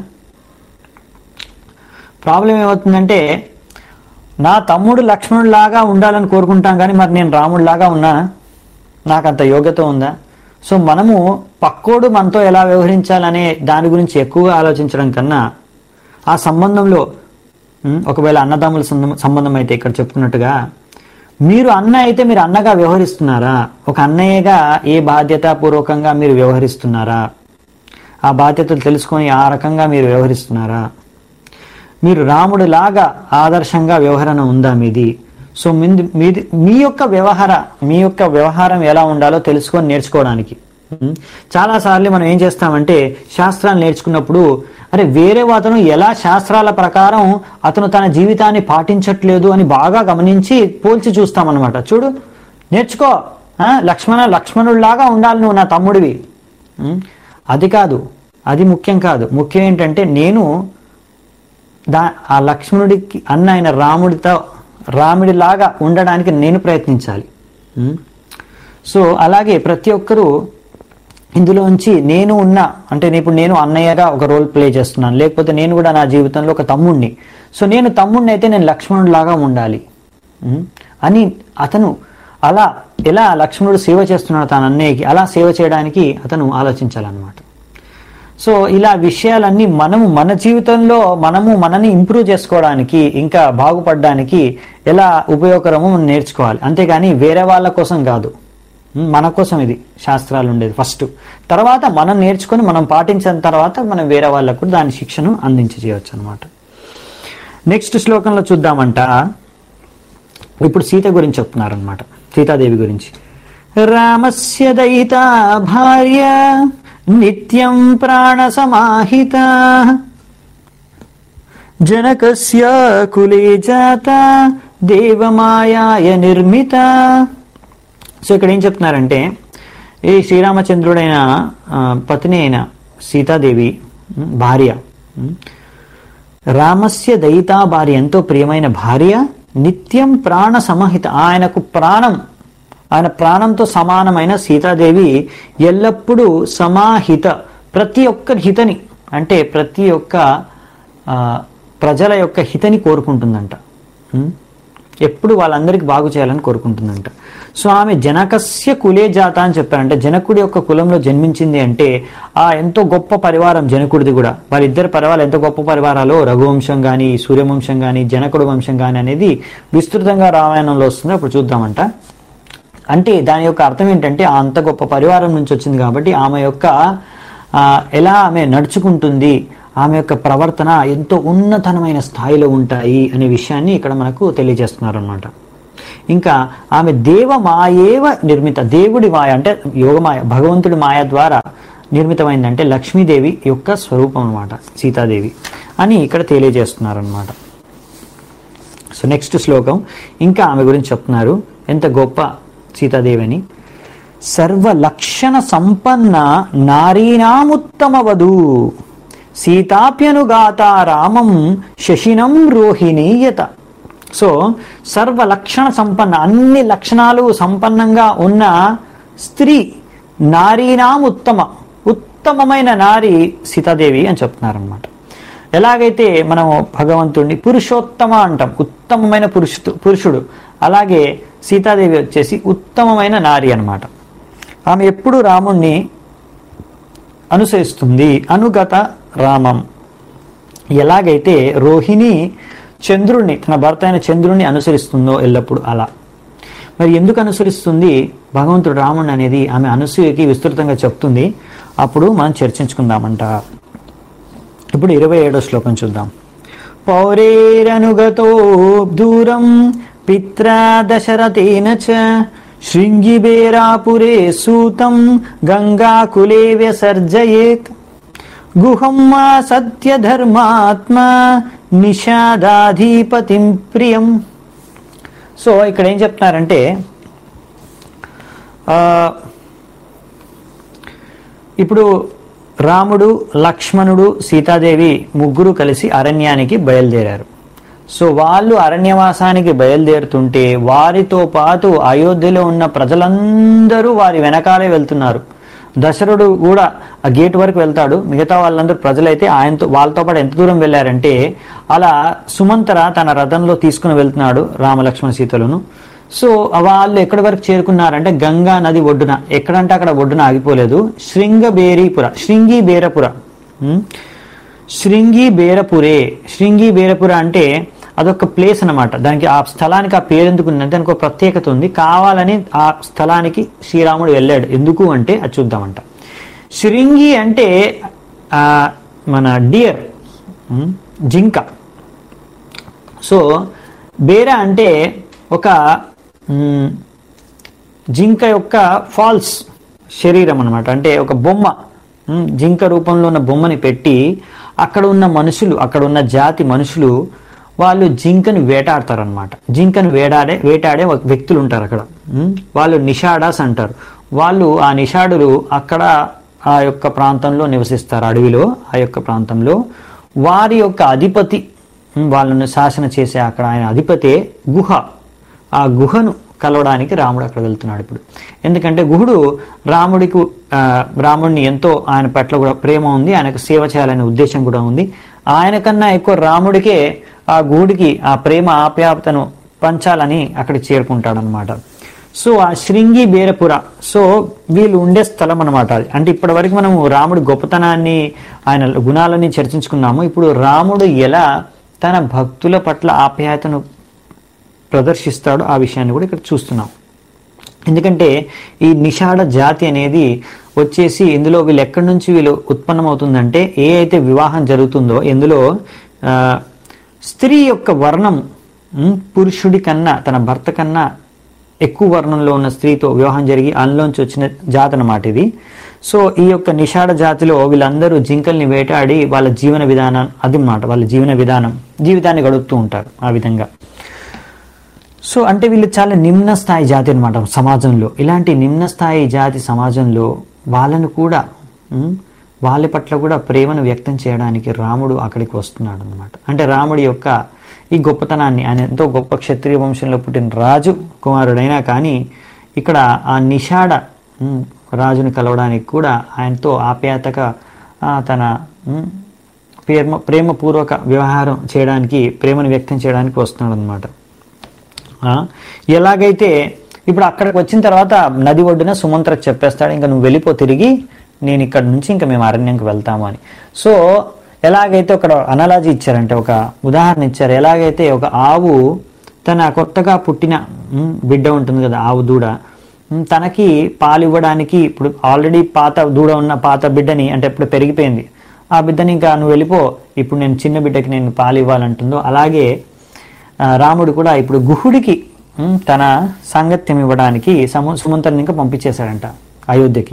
ప్రాబ్లం ఏమవుతుందంటే నా తమ్ముడు లక్ష్మణుడిలాగా ఉండాలని కోరుకుంటాం కానీ మరి నేను రాముడిలాగా ఉన్నానా నాకు అంత యోగ్యత ఉందా సో మనము పక్కోడు మనతో ఎలా వ్యవహరించాలనే దాని గురించి ఎక్కువగా ఆలోచించడం కన్నా ఆ సంబంధంలో ఉమ్, ఒకవేళ అన్నదమ్ముల సంబంధం- సంబంధం అయితే ఇక్కడ చెప్పుకున్నట్టుగా మీరు అన్న అయితే మీరు అన్నగా వ్యవహరిస్తున్నారా ఒక అన్నయ్యగా ఏ బాధ్యతాపూర్వకంగా మీరు వ్యవహరిస్తున్నారా ఆ బాధ్యతలు తెలుసుకొని ఆ రకంగా మీరు వ్యవహరిస్తున్నారా మీరు రాముడిలాగా ఆదర్శంగా వ్యవహరణ ఉందా మీది సో మీది మీది మీ యొక్క వ్యవహార మీ యొక్క వ్యవహారం ఎలా ఉండాలో తెలుసుకొని నేర్చుకోవడానికి ఉం? చాలా సార్లు మనం ఏం చేస్తామంటే శాస్త్రాలు నేర్చుకున్నప్పుడు అరే వేరే అతను ఎలా శాస్త్రాల ప్రకారం అతను తన జీవితాన్ని పాటించట్లేదు అని బాగా గమనించి పోల్చి చూస్తామన్నమాట చూడు నేర్చుకో ఆ, లక్ష్మణ లక్ష్మణుడిలాగా ఉండాలి నువ్వు నా తమ్ముడివి ఉం? అది కాదు అది ముఖ్యం కాదు ముఖ్యం ఏంటంటే నేను దా ఆ లక్ష్మణుడికి అన్న ఆయన రాముడితో రాముడిలాగా ఉండడానికి నేను ప్రయత్నించాలి ఉం? సో అలాగే ప్రతి ఒక్కరూ ఇందులోంచి నేను ఉన్న అంటే ఇప్పుడు నేను అన్నయ్యగా ఒక రోల్ ప్లే చేస్తున్నాను లేకపోతే నేను కూడా నా జీవితంలో ఒక తమ్ముడిని సో నేను తమ్ముడిని అయితే నేను లక్ష్మణుడిలాగా ఉండాలి ఉం? అని అతను అలా ఎలా లక్ష్మణుడు సేవ చేస్తున్నాడు తన అన్నయ్యకి అలా సేవ చేయడానికి అతను ఆలోచించాలన్నమాట సో ఇలా విషయాలన్నీ మనము మన జీవితంలో మనము మనని ఇంప్రూవ్ చేసుకోవడానికి ఇంకా బాగుపడడానికి ఎలా ఉపయోగకరమో మనం నేర్చుకోవాలి అంతేగాని వేరే వాళ్ళ కోసం కాదు ఉం, మన కోసం ఇది శాస్త్రాలు ఉండేది ఫస్ట్ తర్వాత మనం నేర్చుకొని మనం పాటించిన తర్వాత మనం వేరే వాళ్ళకు కూడా దాని శిక్షను అందించి చేయవచ్చు అనమాట నెక్స్ట్ శ్లోకంలో చూద్దామంట ఇప్పుడు సీత గురించి చెప్తున్నారనమాట సీతాదేవి గురించి రామస్య దయిత భార్య నిత్యం ప్రాణ సమాహిత జనకస్య కులే జాత దేవమాయాయ నిర్మిత సో ఇక్కడ ఏం చెప్తున్నారంటే ఈ శ్రీరామచంద్రుడైన ఆ, పత్ని అయిన సీతాదేవి ఉమ్, భార్య ఉమ్, రామస్య దయితా భార్య ఎంతో ప్రియమైన భార్య నిత్యం ప్రాణ సమహిత ఆయనకు ప్రాణం ఆయన ప్రాణంతో సమానమైన సీతాదేవి ఎల్లప్పుడూ సమాహిత ప్రతి ఒక్క హితని అంటే ప్రతి ఒక్క ఆ, ప్రజల యొక్క హితని కోరుకుంటుందంట ఉం? ఎప్పుడు వాళ్ళందరికీ బాగు చేయాలని కోరుకుంటుందంట సో ఆమె జనకస్య కులే జాత అని చెప్పారంటే జనకుడి యొక్క కులంలో జన్మించింది అంటే ఆ ఎంతో గొప్ప పరివారం జనకుడిది కూడా వారిద్దరి పరివారాలు ఎంత గొప్ప పరివారాలో రఘువంశం కానీ సూర్యవంశం కానీ జనకుడు వంశం కానీ అనేది విస్తృతంగా రామాయణంలో వస్తుంది అప్పుడు చూద్దామంట అంటే దాని యొక్క అర్థం ఏంటంటే ఆ అంత గొప్ప పరివారం నుంచి వచ్చింది కాబట్టి ఆమె యొక్క ఆ, ఎలా ఆమె నడుచుకుంటుంది ఆమె యొక్క ప్రవర్తన ఎంతో ఉన్నతమైన స్థాయిలో ఉంటాయి అనే విషయాన్ని ఇక్కడ మనకు తెలియజేస్తున్నారు అనమాట ఇంకా ఆమె దేవ మాయేవ నిర్మిత దేవుడి మాయ అంటే యోగమాయ భగవంతుడి మాయ ద్వారా నిర్మితమైందంటే లక్ష్మీదేవి యొక్క స్వరూపం అనమాట సీతాదేవి అని ఇక్కడ తెలియజేస్తున్నారు అనమాట సో నెక్స్ట్ శ్లోకం ఇంకా ఆమె గురించి చెప్తున్నారు ఎంత గొప్ప సీతాదేవి అని సర్వలక్షణ సంపన్న నారీనాముత్తమ వధూ సీతాప్యనుగాత రామం శశినం రోహిణీయత సో సర్వలక్షణ సంపన్న అన్ని లక్షణాలు సంపన్నంగా ఉన్న స్త్రీ నారీనాం ఉత్తమ ఉత్తమమైన నారి సీతాదేవి అని చెప్తున్నారనమాట ఎలాగైతే మనం భగవంతుడిని పురుషోత్తమ అంటాం ఉత్తమమైన పురుషు పురుషుడు అలాగే సీతాదేవి వచ్చేసి ఉత్తమమైన నారి అన్నమాట ఆమె ఎప్పుడు రాముణ్ణి అనుసరిస్తుంది అనుగత రామం ఎలాగైతే రోహిణి చంద్రుణ్ణి తన భర్త అయిన చంద్రుణ్ణి అనుసరిస్తుందో ఎల్లప్పుడూ అలా మరి ఎందుకు అనుసరిస్తుంది భగవంతుడు రాముణ్ణి అనేది ఆమె అనసూయకి విస్తృతంగా చెప్తుంది అప్పుడు మనం చర్చించుకుందామంట ఇప్పుడు ఇరవై ఏడో శ్లోకం చూద్దాం పౌరేరనుగతో దూరం పిత్రా దశరథేన చ శృంగిబేరాపురే సూతం గంగాకులే వ్యసర్జయేత్ గుహం మా సత్యధర్మాత్మ నిషాదాధిపతిం ప్రియం సో ఇక్కడ ఏం చెప్తున్నారంటే ఆ, ఇప్పుడు రాముడు లక్ష్మణుడు సీతాదేవి ముగ్గురు కలిసి అరణ్యానికి బయలుదేరారు సో వాళ్ళు అరణ్యవాసానికి బయలుదేరుతుంటే వారితో పాటు అయోధ్యలో ఉన్న ప్రజలందరూ వారి వెనకాలే వెళ్తున్నారు దశరథుడు కూడా ఆ గేట్ వరకు వెళ్తాడు మిగతా వాళ్ళందరూ ప్రజలైతే ఆయనతో వాళ్ళతో పాటు ఎంత దూరం వెళ్ళారంటే అలా సుమంతర తన రథంలో తీసుకుని వెళ్తున్నాడు రామలక్ష్మణ సీతలను సో వాళ్ళు ఎక్కడి వరకు చేరుకున్నారంటే గంగా నది ఒడ్డున ఎక్కడంటే అక్కడ ఒడ్డున ఆగిపోలేదు శృంగబేరీపుర శృంగి బేరపుర ఉమ్. శృంగి బేరపురే శృంగి బేరపుర అంటే అదొక ప్లేస్ అన్నమాట దానికి ఆ స్థలానికి ఆ పేరు ఎందుకు ఉందంటే దానికి ఒక ప్రత్యేకత ఉంది కావాలని ఆ స్థలానికి శ్రీరాముడు వెళ్ళాడు ఎందుకు అంటే అది చూద్దామంట శృంగి అంటే ఆ, మన డియర్ ఉమ్, జింక సో బేర అంటే ఒక మ్, జింక యొక్క ఫాల్స్ శరీరం అన్నమాట అంటే ఒక బొమ్మ మ్, జింక రూపంలో ఉన్న బొమ్మని పెట్టి అక్కడ ఉన్న మనుషులు అక్కడ ఉన్న జాతి మనుషులు వాళ్ళు జింకను వేటాడతారనమాట జింకను వేటాడే వేటాడే ఒక వ్యక్తులు ఉంటారు అక్కడ మ్, వాళ్ళు నిషాడాస్ అంటారు వాళ్ళు ఆ నిషాడులు అక్కడ ఆ యొక్క ప్రాంతంలో నివసిస్తారు అడవిలో ఆ యొక్క ప్రాంతంలో వారి యొక్క అధిపతి ఉమ్, వాళ్ళను శాసన చేసే అక్కడ ఆయన అధిపతే గుహ ఆ గుహను కలవడానికి రాముడు అక్కడ వెళ్తున్నాడు ఇప్పుడు ఎందుకంటే గుహుడు రాముడికి ఆ, రాముడిని ఎంతో ఆయన పట్ల కూడా ప్రేమ ఉంది ఆయనకు సేవ చేయాలనే ఉద్దేశం కూడా ఉంది ఆయన కన్నా ఎక్కువ రాముడికే ఆ గుహుడికి ఆ ప్రేమ ఆప్యాయతను పంచాలని అక్కడికి చేరుకుంటాడనమాట సో ఆ శృంగి బేరపుర సో వీళ్ళు ఉండే స్థలం అనమాట అది అంటే ఇప్పటి వరకు మనము రాముడి గొప్పతనాన్ని ఆయన గుణాలని చర్చించుకున్నాము ఇప్పుడు రాముడు ఎలా తన భక్తుల పట్ల ఆప్యాయతను ప్రదర్శిస్తాడో ఆ విషయాన్ని కూడా ఇక్కడ చూస్తున్నాం ఎందుకంటే ఈ నిషాడ జాతి అనేది వచ్చేసి ఇందులో వీళ్ళు ఎక్కడి నుంచి వీళ్ళు ఉత్పన్నమవుతుందంటే ఏ అయితే వివాహం జరుగుతుందో ఇందులో ఆ, స్త్రీ యొక్క వర్ణం ఉమ్, పురుషుడి కన్నా తన భర్త కన్నా ఎక్కువ వర్ణంలో ఉన్న స్త్రీతో వివాహం జరిగి అందులోంచి వచ్చిన జాతి అన్నమాట ఇది సో ఈ యొక్క నిషాడ జాతిలో వీళ్ళందరూ జింకల్ని వేటాడి వాళ్ళ జీవన విధానం అది అన్నమాట వాళ్ళ జీవన విధానం జీవితాన్ని గడుపుతూ ఉంటారు ఆ విధంగా సో అంటే వీళ్ళు చాలా నిమ్న స్థాయి జాతి అనమాట సమాజంలో ఇలాంటి నిమ్న స్థాయి జాతి సమాజంలో వాళ్ళను కూడా ఉమ్, వాళ్ళ పట్ల కూడా ప్రేమను వ్యక్తం చేయడానికి రాముడు అక్కడికి వస్తున్నాడు అనమాట అంటే రాముడి యొక్క ఈ గొప్పతనాన్ని ఆయన ఎంతో గొప్ప క్షత్రియ వంశంలో పుట్టిన రాజు కుమారుడైనా కానీ ఇక్కడ ఆ నిషాడ ఉమ్, రాజుని కలవడానికి కూడా ఆయనతో ఆప్యాయతగా ఆ, తన ఉమ్, ప్రేమ ప్రేమపూర్వక వ్యవహారం చేయడానికి ప్రేమను వ్యక్తం చేయడానికి వస్తున్నాడు అనమాట ఎలాగైతే ఇప్పుడు అక్కడికి వచ్చిన తర్వాత నది ఒడ్డున సుమంత్రకు చెప్పేస్తాడు ఇంకా నువ్వు వెళ్ళిపో తిరిగి నేను ఇక్కడ నుంచి ఇంకా మేము అరణ్యంకి వెళ్తాము అని సో ఎలాగైతే ఒక అనాలజీ ఇచ్చారంటే ఒక ఉదాహరణ ఇచ్చారు ఎలాగైతే ఒక ఆవు తన కొత్తగా పుట్టిన ఉమ్, బిడ్డ ఉంటుంది కదా ఆవు దూడ ఉమ్, తనకి పాలు ఇవ్వడానికి ఇప్పుడు ఆల్రెడీ పాత దూడ ఉన్న పాత బిడ్డని అంటే ఇప్పుడు పెరిగిపోయింది ఆ బిడ్డని ఇంకా నువ్వు వెళ్ళిపో ఇప్పుడు నేను చిన్న బిడ్డకి నేను పాలు ఇవ్వాలంటుందో అలాగే ఆ, రాముడు కూడా ఇప్పుడు గుహుడికి ఉమ్, తన సాంగత్యం ఇవ్వడానికి సము సుమంతని ఇంకా పంపించేశాడంట అయోధ్యకి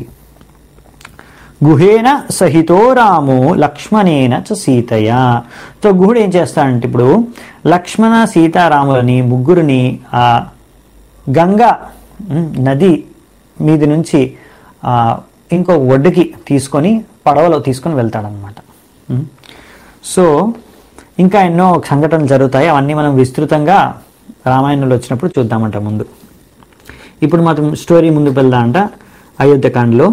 గుహేన సహితో రాము లక్ష్మణేన చ సీతయ సో గుహుడు ఏం చేస్తాడంటే ఇప్పుడు లక్ష్మణ సీతారాములని ముగ్గురిని ఆ గంగా ఉమ్, నది మీది నుంచి ఆ, ఇంకో ఒడ్డుకి తీసుకొని పడవలో తీసుకొని వెళ్తాడనమాట ఉమ్. సో ఇంకా ఎన్నో సంఘటనలు జరుగుతాయి అవన్నీ మనం విస్తృతంగా రామాయణంలో వచ్చినప్పుడు చూద్దామంట ముందు ఇప్పుడు మాత్రం స్టోరీ ముందుకు వెళ్దామంట అయోధ్యకాండలో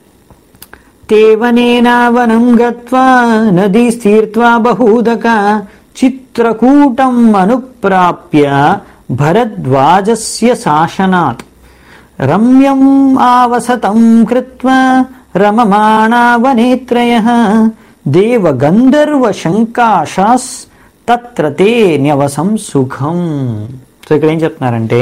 తేవనేనావనం గత్వా నదీ స్థీర్త్వా బహూదక చిత్రకూటం అనుప్రాప్య భరద్వాజస్య శాసనాత్ రమ్యం ఆవసతం కృత్వా రమమాణా వనేత్రయః దేవగంధర్వ శంకాశాస్ తత్ర తే న్యవసం సుఖం సో ఇక్కడ ఏం చెప్తున్నారంటే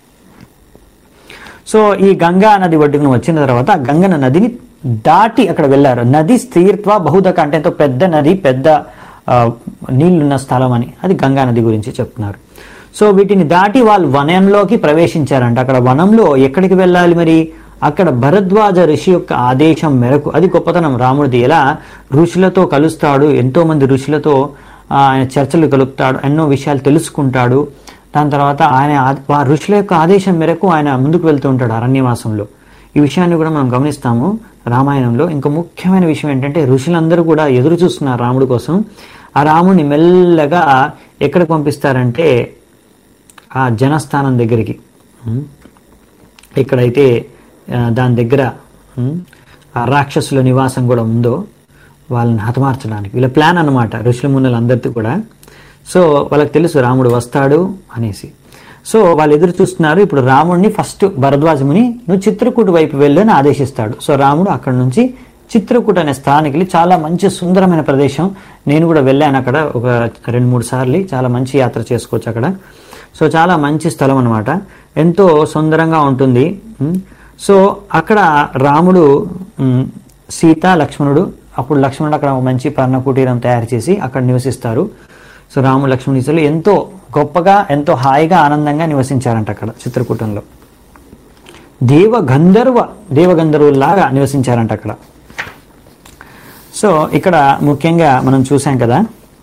సో ఈ గంగా నది ఒడ్డుకుని వచ్చిన తర్వాత ఆ గంగన నదిని దాటి అక్కడ వెళ్ళారు నది స్థిరత్వ బహుదక అంటే ఎంతో పెద్ద నది పెద్ద ఆ, నీళ్లున్న స్థలం అని అది గంగా నది గురించి చెప్తున్నారు సో వీటిని దాటి వాళ్ళు వనంలోకి ప్రవేశించారంట అక్కడ వనంలో ఎక్కడికి వెళ్ళాలి మరి అక్కడ భరద్వాజ ఋషి యొక్క ఆదేశం మేరకు అది గొప్పతనం రాముడిది ఎలా ఋషులతో కలుస్తాడు ఎంతో మంది ఋషులతో ఆ, ఆయన చర్చలు కలుపుతాడు ఎన్నో విషయాలు తెలుసుకుంటాడు దాని తర్వాత ఆయన ఆ- ఆ ఋషుల యొక్క ఆదేశం మేరకు ఆయన ముందుకు వెళ్తూ ఉంటాడు అరణ్యవాసంలో ఈ విషయాన్ని కూడా మనం గమనిస్తాము రామాయణంలో ఇంకో ముఖ్యమైన విషయం ఏంటంటే ఋషులందరూ కూడా ఎదురు చూస్తున్నారు రాముడి కోసం ఆ రాముడిని మెల్లగా ఎక్కడికి పంపిస్తారంటే ఆ జనస్థానం దగ్గరికి ఉమ్. ఎక్కడైతే ఆ, దాని దగ్గర ఉమ్, ఆ రాక్షసుల నివాసం కూడా ఉందో వాళ్ళని హతమార్చడానికి వీళ్ళ ప్లాన్ అన్నమాట ఋషుల మునులందరితో కూడా సో వాళ్ళకి తెలుసు రాముడు వస్తాడు అనేసి సో వాళ్ళు ఎదురు చూస్తున్నారు ఇప్పుడు రాముడిని ఫస్ట్ భరద్వాజముని నువ్వు చిత్రకూటు వైపు వెళ్ళు అని ఆదేశిస్తాడు సో రాముడు అక్కడ నుంచి చిత్రకూట అనే స్థానానికి వెళ్ళి చాలా మంచి సుందరమైన ప్రదేశం నేను కూడా వెళ్ళాను అక్కడ ఒక రెండు మూడు సార్లు చాలా మంచి యాత్ర చేసుకోవచ్చు అక్కడ సో చాలా మంచి స్థలం అనమాట ఎంతో సుందరంగా ఉంటుంది ఉమ్. సో అక్కడ రాముడు ఉమ్, సీత లక్ష్మణుడు అప్పుడు లక్ష్మణుడు అక్కడ ఒక మంచి పర్ణ కుటీరం తయారు చేసి అక్కడ నివసిస్తారు సో రాముడు లక్ష్మణుడు ఎంతో గొప్పగా ఎంతో హాయిగా ఆనందంగా నివసించారంట అక్కడ చిత్రకూటంలో దేవ గంధర్వ దేవగంధర్వుల్లాగా నివసించారంట అక్కడ సో ఇక్కడ ముఖ్యంగా మనం చూసాం కదా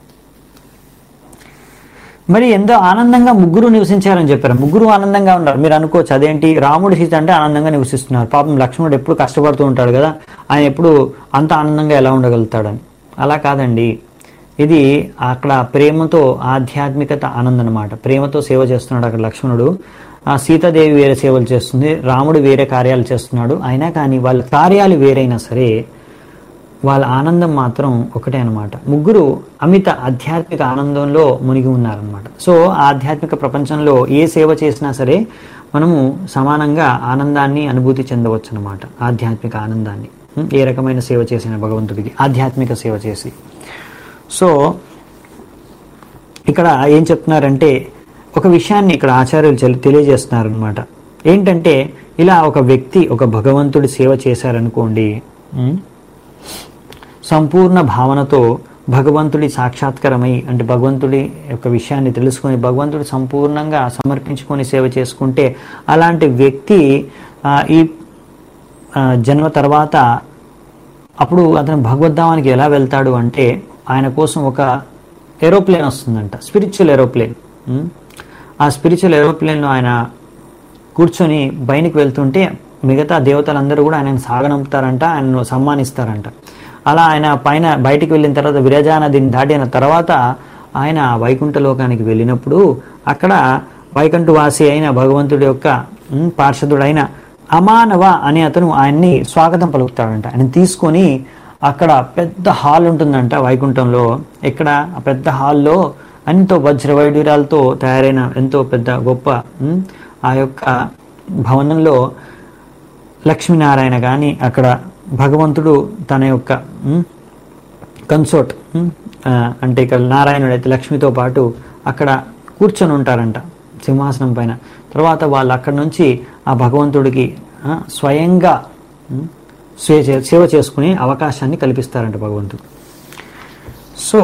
మరి ఎంతో ఆనందంగా ముగ్గురు నివసించారని చెప్పారు ముగ్గురు ఆనందంగా ఉన్నారు మీరు అనుకోవచ్చు అదేంటి రాముడు సీత అంటే ఆనందంగా నివసిస్తున్నారు పాపం లక్ష్మణుడు ఎప్పుడు కష్టపడుతూ ఉంటాడు కదా ఆయన ఎప్పుడు అంత ఆనందంగా ఎలా ఉండగలుగుతాడని అలా కాదండి ఇది అక్కడ ప్రేమతో ఆధ్యాత్మికత ఆనందం అనమాట ప్రేమతో సేవ చేస్తున్నాడు అక్కడ లక్ష్మణుడు ఆ సీతాదేవి వేరే సేవలు చేస్తుంది రాముడు వేరే కార్యాలు చేస్తున్నాడు అయినా కానీ వాళ్ళ కార్యాలు వేరైనా సరే వాళ్ళ ఆనందం మాత్రం ఒకటే అనమాట ముగ్గురు అమిత ఆధ్యాత్మిక ఆనందంలో మునిగి ఉన్నారనమాట సో ఆ ఆధ్యాత్మిక ప్రపంచంలో ఏ సేవ చేసినా సరే మనము సమానంగా ఆనందాన్ని అనుభూతి చెందవచ్చు అనమాట ఆధ్యాత్మిక ఆనందాన్ని ఉం? ఏ రకమైన సేవ చేసిన భగవంతుడికి ఆధ్యాత్మిక సేవ చేసి సో ఇక్కడ ఏం చెప్తున్నారంటే ఒక విషయాన్ని ఇక్కడ ఆచార్యులు చెల్- తెలియజేస్తున్నారు అనమాట ఏంటంటే ఇలా ఒక వ్యక్తి ఒక భగవంతుడి సేవ చేశారనుకోండి ఉం? సంపూర్ణ భావనతో భగవంతుడి సాక్షాత్కారమై అంటే భగవంతుడి యొక్క విషయాన్ని తెలుసుకొని భగవంతుడి సంపూర్ణంగా సమర్పించుకొని సేవ చేసుకుంటే అలాంటి వ్యక్తి ఆ, ఈ ఆ, జన్మ తర్వాత అప్పుడు అతను భగవద్ధామానికి ఎలా వెళ్తాడు అంటే ఆయన కోసం ఒక ఏరోప్లేన్ వస్తుందంట స్పిరిచువల్ ఏరోప్లేన్ ఉమ్. ఆ స్పిరిచువల్ ఏరోప్లేన్లో ఆయన కూర్చొని బయటికి వెళ్తుంటే మిగతా దేవతలందరూ కూడా ఆయనను సాగనంపుతారంట ఆయనను సమ్మానిస్తారంట అలా ఆయన పైన బయటికి వెళ్ళిన తర్వాత విరజా నదిని దాటిన తర్వాత ఆయన వైకుంఠ లోకానికి వెళ్ళినప్పుడు అక్కడ వైకుంఠవాసి అయిన భగవంతుడి యొక్క ఉమ్, పార్షదుడైన అమానవ అనే అతను ఆయన్ని స్వాగతం పలుకుతాడంట ఆయన తీసుకొని అక్కడ పెద్ద హాల్ ఉంటుందంట వైకుంఠంలో ఇక్కడ ఆ పెద్ద హాల్లో ఎంతో వజ్ర వైడూర్యాలతో తయారైన ఎంతో పెద్ద గొప్ప ఉమ్, ఆ యొక్క భవనంలో లక్ష్మీనారాయణ కానీ అక్కడ భగవంతుడు తన యొక్క కన్సోర్ట్ అంటే ఇక్కడ నారాయణుడు అయితే లక్ష్మితో పాటు అక్కడ కూర్చొని ఉంటారంట సింహాసనం పైన తర్వాత వాళ్ళు అక్కడ నుంచి ఆ భగవంతుడికి ఆ, స్వయంగా ఉమ్, సేవ చే- సేవ చేసుకునే అవకాశాన్ని కల్పిస్తారంట భగవంతుడు సో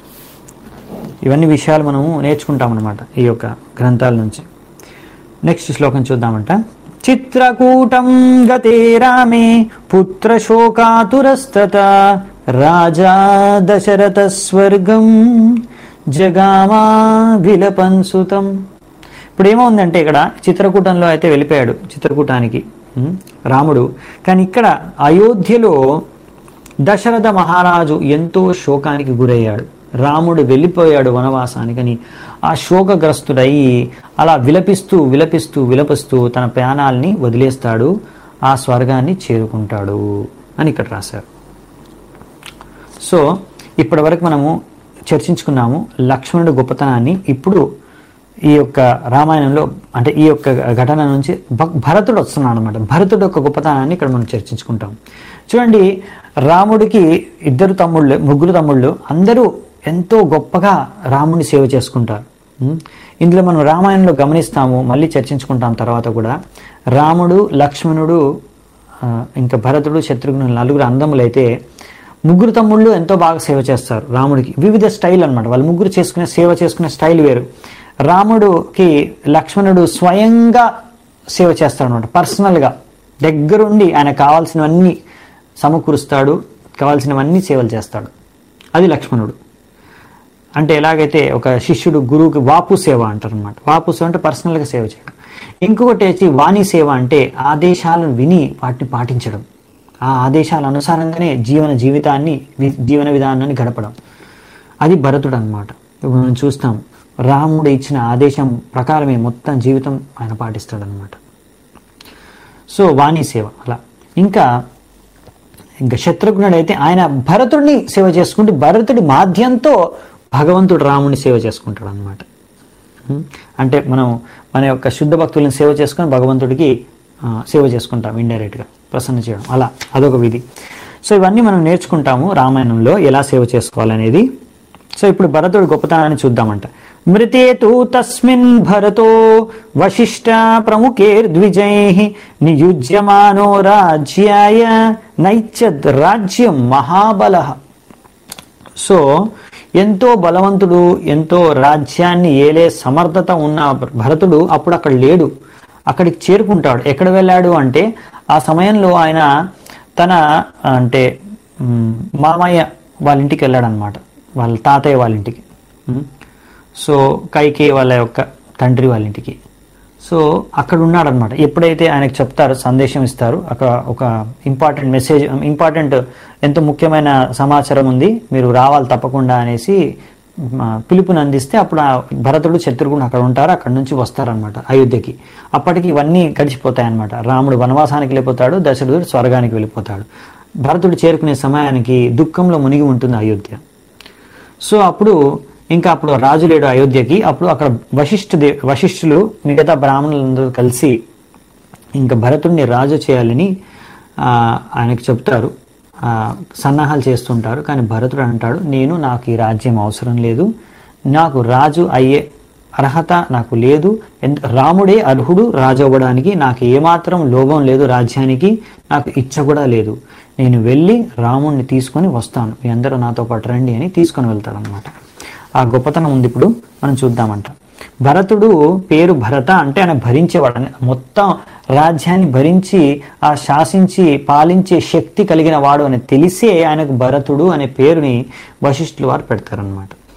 ఇవన్నీ విషయాలు మనము నేర్చుకుంటాం అన్నమాట ఈ యొక్క గ్రంథాల నుంచి నెక్స్ట్ శ్లోకం చూద్దామంట చిత్రకూటం గతే రామే పుత్ర శోకాతురస్తత రాజా దశరథ స్వర్గం జగామా విలపన్సుతం ఇప్పుడు ఏమవుందంటే ఇక్కడ చిత్రకూటంలో అయితే వెళ్ళిపోయాడు చిత్రకూటానికి ఉం, రాముడు కానీ ఇక్కడ అయోధ్యలో దశరథ మహారాజు ఎంతో శోకానికి గురయ్యాడు రాముడు వెళ్ళిపోయాడు వనవాసానికని ఆ శోకగ్రస్తుడై అలా విలపిస్తూ విలపిస్తూ విలపిస్తూ తన ప్రాణాల్ని వదిలేస్తాడు ఆ స్వర్గాన్ని చేరుకుంటాడు అని ఇక్కడ రాశారు సో ఇప్పటి వరకు మనము చర్చించుకున్నాము లక్ష్మణుడి గొప్పతనాన్ని ఇప్పుడు ఈ యొక్క రామాయణంలో అంటే ఈ యొక్క ఘటన నుంచి భ- భరతుడు వస్తున్నాడు అనమాట భరతుడు యొక్క గొప్పతనాన్ని ఇక్కడ మనం చర్చించుకుంటాం చూడండి రాముడికి ఇద్దరు తమ్ముళ్ళు ముగ్గురు తమ్ముళ్ళు అందరూ ఎంతో గొప్పగా రాముడిని సేవ చేసుకుంటారు ఉం? ఇందులో మనం రామాయణంలో గమనిస్తాము మళ్ళీ చర్చించుకుంటాం తర్వాత కూడా రాముడు లక్ష్మణుడు ఆ, ఇంకా భరతుడు శత్రుఘ్నుడు నలుగురు అందములైతే ముగ్గురు తమ్ముళ్ళు ఎంతో బాగా సేవ చేస్తారు రాముడికి వివిధ స్టైల్ అన్నమాట వాళ్ళు ముగ్గురు చేసుకునే సేవ చేసుకునే స్టైల్ వేరు రాముడుకి లక్ష్మణుడు స్వయంగా సేవ చేస్తాడు అనమాట పర్సనల్గా దగ్గరుండి ఆయన కావాల్సినవన్నీ సమకూరుస్తాడు కావాల్సినవన్నీ సేవలు చేస్తాడు అది లక్ష్మణుడు అంటే ఎలాగైతే ఒక శిష్యుడు గురువుకి వాపు సేవ అంటారు అనమాట వాపు సేవ అంటే పర్సనల్గా సేవ చేయడం ఇంకొకటి వచ్చి వాణి సేవ అంటే ఆదేశాలను విని వాటిని పాటించడం ఆ ఆదేశాల అనుసారంగానే జీవన జీవితాన్ని వి- జీవన విధానాన్ని గడపడం అది భరతుడు అనమాట ఇప్పుడు మనం చూస్తాం రాముడు ఇచ్చిన ఆదేశం ప్రకారమే మొత్తం జీవితం ఆయన పాటిస్తాడనమాట సో వాణి సేవ అలా ఇంకా ఇంకా శత్రుఘ్నుడు అయితే ఆయన భరతుడిని సేవ చేసుకుంటూ భరతుడి మాధ్యంతో భగవంతుడు రాముని సేవ చేసుకుంటాడు అనమాట అంటే మనం మన యొక్క శుద్ధ భక్తులను సేవ చేసుకొని భగవంతుడికి ఆ, సేవ చేసుకుంటాం ఇండైరెక్ట్గా ప్రసన్న చేయడం అలా అదొక విధి సో ఇవన్నీ మనం నేర్చుకుంటాము రామాయణంలో ఎలా సేవ చేసుకోవాలనేది సో ఇప్పుడు భరతుడి గొప్పతనాన్ని చూద్దామంట మృతేతు తస్మిన్ భరతో వశిష్ట ప్రముఖేర్ద్విజై నియుజ్యమానో రాజ్యాయ నైత్యద్ రాజ్యం మహాబల సో ఎంతో బలవంతుడు ఎంతో రాజ్యాన్ని ఏలే సమర్థత ఉన్న భరతుడు అప్పుడు అక్కడ లేడు అక్కడికి చేరుకుంటాడు ఎక్కడ వెళ్ళాడు అంటే ఆ సమయంలో ఆయన తన అంటే మ్, మామయ్య వాళ్ళ ఇంటికి వెళ్ళాడు అనమాట వాళ్ళ తాతయ్య వాళ్ళ ఇంటికి మ్. సో కైకే వాళ్ళ యొక్క తండ్రి వాళ్ళ ఇంటికి సో అక్కడ ఉన్నాడనమాట ఎప్పుడైతే ఆయనకు చెప్తారో సందేశం ఇస్తారు అక్కడ ఒక ఇంపార్టెంట్ మెసేజ్ ఇంపార్టెంట్ ఎంతో ముఖ్యమైన సమాచారం ఉంది మీరు రావాలి తప్పకుండా అనేసి మ, పిలుపుని అందిస్తే అప్పుడు ఆ భరతుడు శత్రుఘ్నుడు అక్కడ ఉంటారు అక్కడ నుంచి వస్తారనమాట అయోధ్యకి అప్పటికి ఇవన్నీ గడిచిపోతాయి అనమాట రాముడు వనవాసానికి వెళ్ళిపోతాడు దశరథుడు స్వర్గానికి వెళ్ళిపోతాడు భరతుడు చేరుకునే సమయానికి దుఃఖంలో మునిగి ఉంటుంది అయోధ్య సో అప్పుడు ఇంకా అప్పుడు రాజు లేడు అయోధ్యకి అప్పుడు అక్కడ వశిష్ఠ దే వశిష్ఠులు మిగతా బ్రాహ్మణులందరూ కలిసి ఇంకా భరతుడిని రాజు చేయాలని ఆ, ఆయనకు చెప్తారు ఆ, సన్నాహాలు చేస్తుంటారు కానీ భరతుడు అంటాడు నేను నాకు ఈ రాజ్యం అవసరం లేదు నాకు రాజు అయ్యే అర్హత నాకు లేదు ఎందు- రాముడే అర్హుడు రాజు అవ్వడానికి నాకు ఏమాత్రం లోభం లేదు రాజ్యానికి నాకు ఇచ్చ కూడా లేదు నేను వెళ్ళి రాముణ్ణి తీసుకొని వస్తాను మీ అందరూ నాతో పాటు రండి అని తీసుకొని వెళ్తాడు అనమాట ఆ గొప్పతనం ఉంది ఇప్పుడు మనం చూద్దామంట భరతుడు పేరు భరత అంటే ఆయన భరించేవాడు అని మొత్తం రాజ్యాన్ని భరించి ఆ శాసించి పాలించే శక్తి కలిగిన వాడు అని తెలిసే ఆయనకు భరతుడు అనే పేరుని వశిష్ఠులు వారు పెడతారనమాట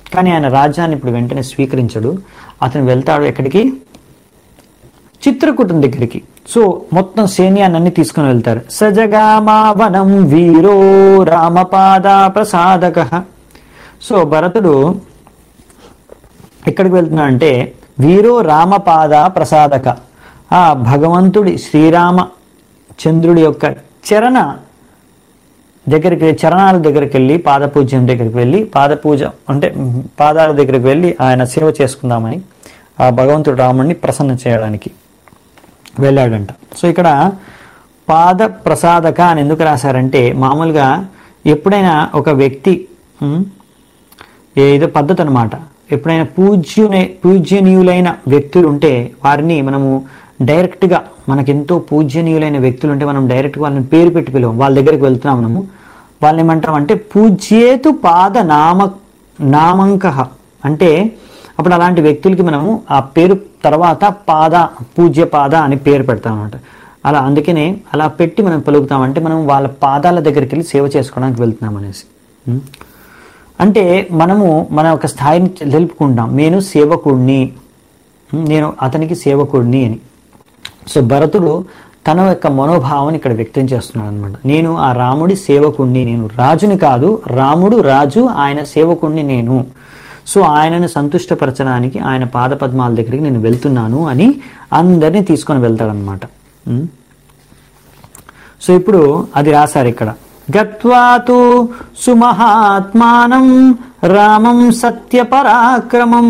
కానీ ఆయన రాజ్యాన్ని ఇప్పుడు వెంటనే స్వీకరించడు అతను వెళ్తాడు ఎక్కడికి చిత్రకూటం దగ్గరికి సో మొత్తం సైన్యాన్ని తీసుకుని వెళ్తారు సజగామావనం వీరో రామపాద ప్రసాదక సో భరతుడు ఎక్కడికి వెళ్తున్నాడంటే వీరో రామపాద ప్రసాదక ఆ భగవంతుడి శ్రీరామ చంద్రుడి యొక్క చరణ దగ్గరికి చరణాల దగ్గరికి వెళ్ళి పాదపూజ్యం దగ్గరికి వెళ్ళి పాదపూజ అంటే పాదాల దగ్గరికి వెళ్ళి ఆయన సేవ చేసుకుందామని ఆ భగవంతుడు రాముడిని ప్రసన్నం చేయడానికి వెళ్ళాడంట సో ఇక్కడ పాద ప్రసాదక అని ఎందుకు రాశారంటే మామూలుగా ఎప్పుడైనా ఒక వ్యక్తి ఉమ్, ఏదో పద్ధతి అనమాట ఎప్పుడైనా పూజ్యునే పూజ్యనీయులైన వ్యక్తులు ఉంటే వారిని మనము డైరెక్ట్గా మనకెంతో పూజ్యనీయులైన వ్యక్తులు ఉంటే మనం డైరెక్ట్గా వాళ్ళని పేరు పెట్టి పిలవం వాళ్ళ దగ్గరికి వెళ్తున్నాం మనము వాళ్ళని ఏమంటాం అంటే పూజ్యేతు పాద నామ నామంక అంటే అప్పుడు అలాంటి వ్యక్తులకి మనము ఆ పేరు తర్వాత పాద పూజ్య పాద అని పేరు పెడతాం అనమాట అలా అందుకనే అలా పెట్టి మనం పలుకుతామంటే మనం వాళ్ళ పాదాల దగ్గరికి వెళ్ళి సేవ చేసుకోవడానికి వెళ్తున్నాం అనేసి ఉం? అంటే మనము మన యొక్క స్థాయిని తెలుపుకుంటాం నేను సేవకుడిని ఉం, నేను అతనికి సేవకుడిని అని సో భరతుడు తన యొక్క మనోభావాన్ని ఇక్కడ వ్యక్తం చేస్తున్నాడు అనమాట నేను ఆ రాముడి సేవకుణ్ణి నేను రాజుని కాదు రాముడు రాజు ఆయన సేవకుణ్ణి నేను సో ఆయనను సంతుష్టపరచడానికి ఆయన పాదపద్మాల దగ్గరికి నేను వెళ్తున్నాను అని అందరినీ తీసుకొని వెళ్తాడనమాట ఉం? సో ఇప్పుడు అది రాశారు ఇక్కడ గత్వాతు సుమహాత్మానం రామం సత్యపరాక్రమం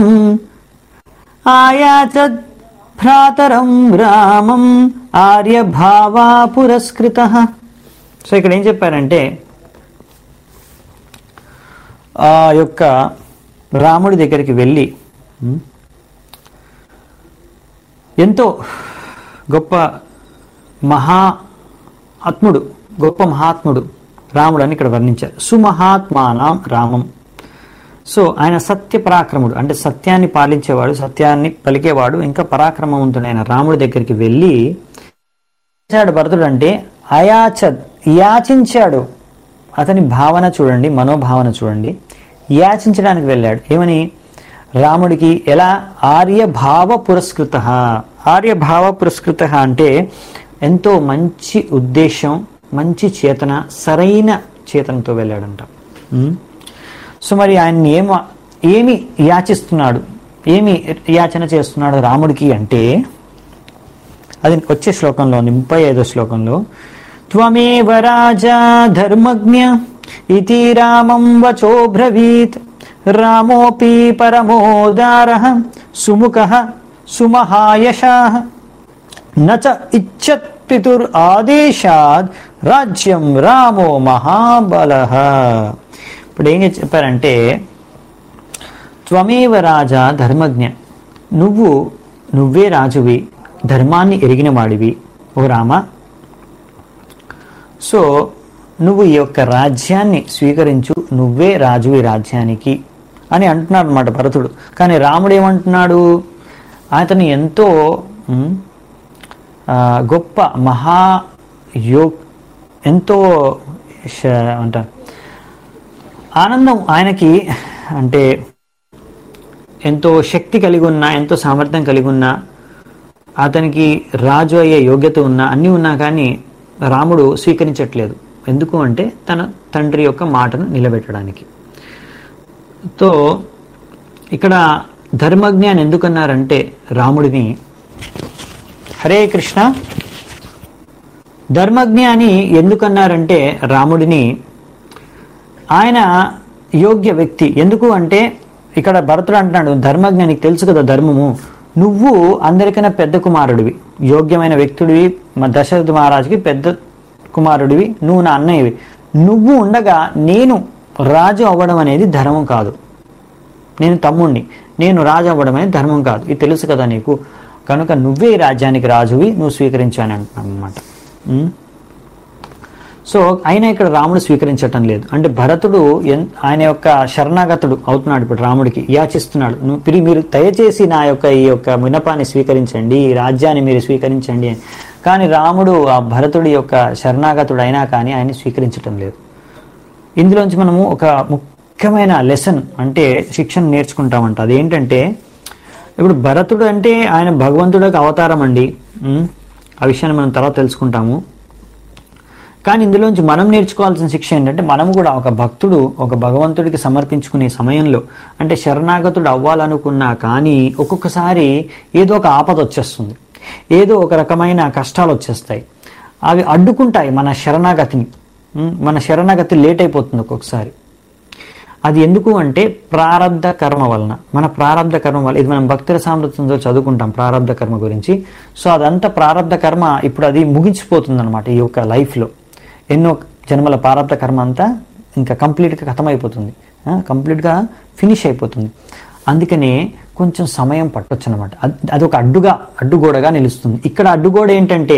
ఆయాచద్ భ్రాతరం రామం ఆర్యభావా పురస్కృత సో ఇక్కడ ఏం చెప్పారంటే ఆ యొక్క రాముడి దగ్గరికి వెళ్ళి ఉం, ఎంతో గొప్ప మహా ఆత్ముడు గొప్ప మహాత్ముడు రాముడు అని ఇక్కడ వర్ణించారు సుమహాత్మానం రామం సో ఆయన సత్య పరాక్రముడు అంటే సత్యాన్ని పాలించేవాడు సత్యాన్ని పలికేవాడు ఇంకా పరాక్రమవంతుడైన రాముడి దగ్గరికి వెళ్ళి చేశాడు భరతుడు అంటే అయాచద్ యాచించాడు అతని భావన చూడండి మనోభావన చూడండి యాచించడానికి వెళ్ళాడు ఏమని రాముడికి ఎలా ఆర్యభావ పురస్కృత ఆర్యభావ పురస్కృత అంటే ఎంతో మంచి ఉద్దేశం మంచి చేతన సరైన చేతనతో వెళ్ళాడంట ఉం? సో మరి ఆయన్ని ఏమ ఏమి యాచిస్తున్నాడు ఏమి యాచన చేస్తున్నాడు రాముడికి అంటే అది వచ్చే శ్లోకంలో ఉంది ముప్పై ఐదో శ్లోకంలో త్వమేవ రాజా ధర్మజ్ఞ ఇతి రామం వచో బ్రవీత్ రామోపి పరమోదార సుముఖ సుమహాయశా నచ ఇచ్చత్ పితుర్ ఆదేశాద్ రాజ్యం రామో మహాబల ఇప్పుడు ఏం చెప్పారంటే త్వమేవ రాజా ధర్మజ్ఞ నువ్వు నువ్వే రాజువి ధర్మాన్ని ఎరిగిన వాడివి ఓ రామ సో నువ్వు ఈ యొక్క రాజ్యాన్ని స్వీకరించు నువ్వే రాజు ఈ రాజ్యానికి అని అంటున్నాడు అనమాట భరతుడు కానీ రాముడు ఏమంటున్నాడు అతను ఎంతో ఉమ్, ఆ, గొప్ప మహా యో ఎంతో శ- అంటారు ఆనందం ఆయనకి అంటే ఎంతో శక్తి కలిగి ఉన్నా ఎంతో సామర్థ్యం కలిగి ఉన్నా అతనికి రాజు అయ్యే యోగ్యత ఉన్నా అన్నీ ఉన్నా కానీ రాముడు స్వీకరించట్లేదు ఎందుకు అంటే తన తండ్రి యొక్క మాటను నిలబెట్టడానికి తో ఇక్కడ ధర్మజ్ఞాని ఎందుకన్నారంటే రాముడిని హరే కృష్ణ ధర్మజ్ఞాని ఎందుకన్నారంటే రాముడిని ఆయన యోగ్య వ్యక్తి ఎందుకు అంటే ఇక్కడ భరతుడు అంటున్నాడు ధర్మజ్ఞ నీకు తెలుసు కదా ధర్మము నువ్వు అందరికన్నా పెద్ద కుమారుడివి యోగ్యమైన వ్యక్తుడివి మా దశరథ మహారాజుకి పెద్ద కుమారుడివి నువ్వు నా అన్నయ్యవి నువ్వు ఉండగా నేను రాజు అవ్వడం అనేది ధర్మం కాదు నేను తమ్ముణ్ణి నేను రాజు అవ్వడం అనేది ధర్మం కాదు ఇది తెలుసు కదా నీకు కనుక నువ్వే ఈ రాజ్యానికి రాజువి నువ్వు స్వీకరించాను అంటున్నాను అనమాట సో అయినా ఇక్కడ రాముడు స్వీకరించటం లేదు అంటే భరతుడు ఎన్- ఆయన యొక్క శరణాగతుడు అవుతున్నాడు ఇప్పుడు రాముడికి యాచిస్తున్నాడు నువ్వు తిరిగి మీరు దయచేసి నా యొక్క ఈ యొక్క వినపాన్ని స్వీకరించండి ఈ రాజ్యాన్ని మీరు స్వీకరించండి అని కానీ రాముడు ఆ భరతుడి యొక్క శరణాగతుడు అయినా కానీ ఆయన్ని స్వీకరించటం లేదు ఇందులోంచి మనము ఒక ము- ముఖ్యమైన లెసన్ అంటే శిక్షణ నేర్చుకుంటామంట అదేంటంటే ఇప్పుడు భరతుడు అంటే ఆయన భగవంతుడికి అవతారం అండి ఉం? ఆ విషయాన్ని మనం తర్వాత తెలుసుకుంటాము కానీ ఇందులోంచి మనం నేర్చుకోవాల్సిన శిక్ష ఏంటంటే మనం కూడా ఒక భక్తుడు ఒక భగవంతుడికి సమర్పించుకునే సమయంలో అంటే శరణాగతుడు అవ్వాలనుకున్నా కానీ ఒక్కొక్కసారి ఏదో ఒక ఆపద వచ్చేస్తుంది ఏదో ఒక రకమైన కష్టాలు వచ్చేస్తాయి అవి అడ్డుకుంటాయి మన శరణాగతిని ఉం? మన శరణాగతి లేట్ అయిపోతుంది ఒక్కొక్కసారి అది ఎందుకు అంటే ప్రారంధ కర్మ వలన మన ప్రారంధ కర్మ వల్ల ఇది మనం భక్తుల సామర్థ్యంతో చదువుకుంటాం ప్రారంధ కర్మ గురించి సో అదంతా ప్రారంధ కర్మ ఇప్పుడు అది ముగించిపోతుంది అనమాట ఈ యొక్క లైఫ్లో ఎన్నో జన్మల ప్రారంధ కర్మ అంతా ఇంకా కంప్లీట్గా ఖతమైపోతుంది ఆ, కంప్లీట్గా ఫినిష్ అయిపోతుంది అందుకనే కొంచెం సమయం పట్టొచ్చు అనమాట అది ఒక అడ్డుగా అడ్డుగోడగా నిలుస్తుంది ఇక్కడ అడ్డుగోడ ఏంటంటే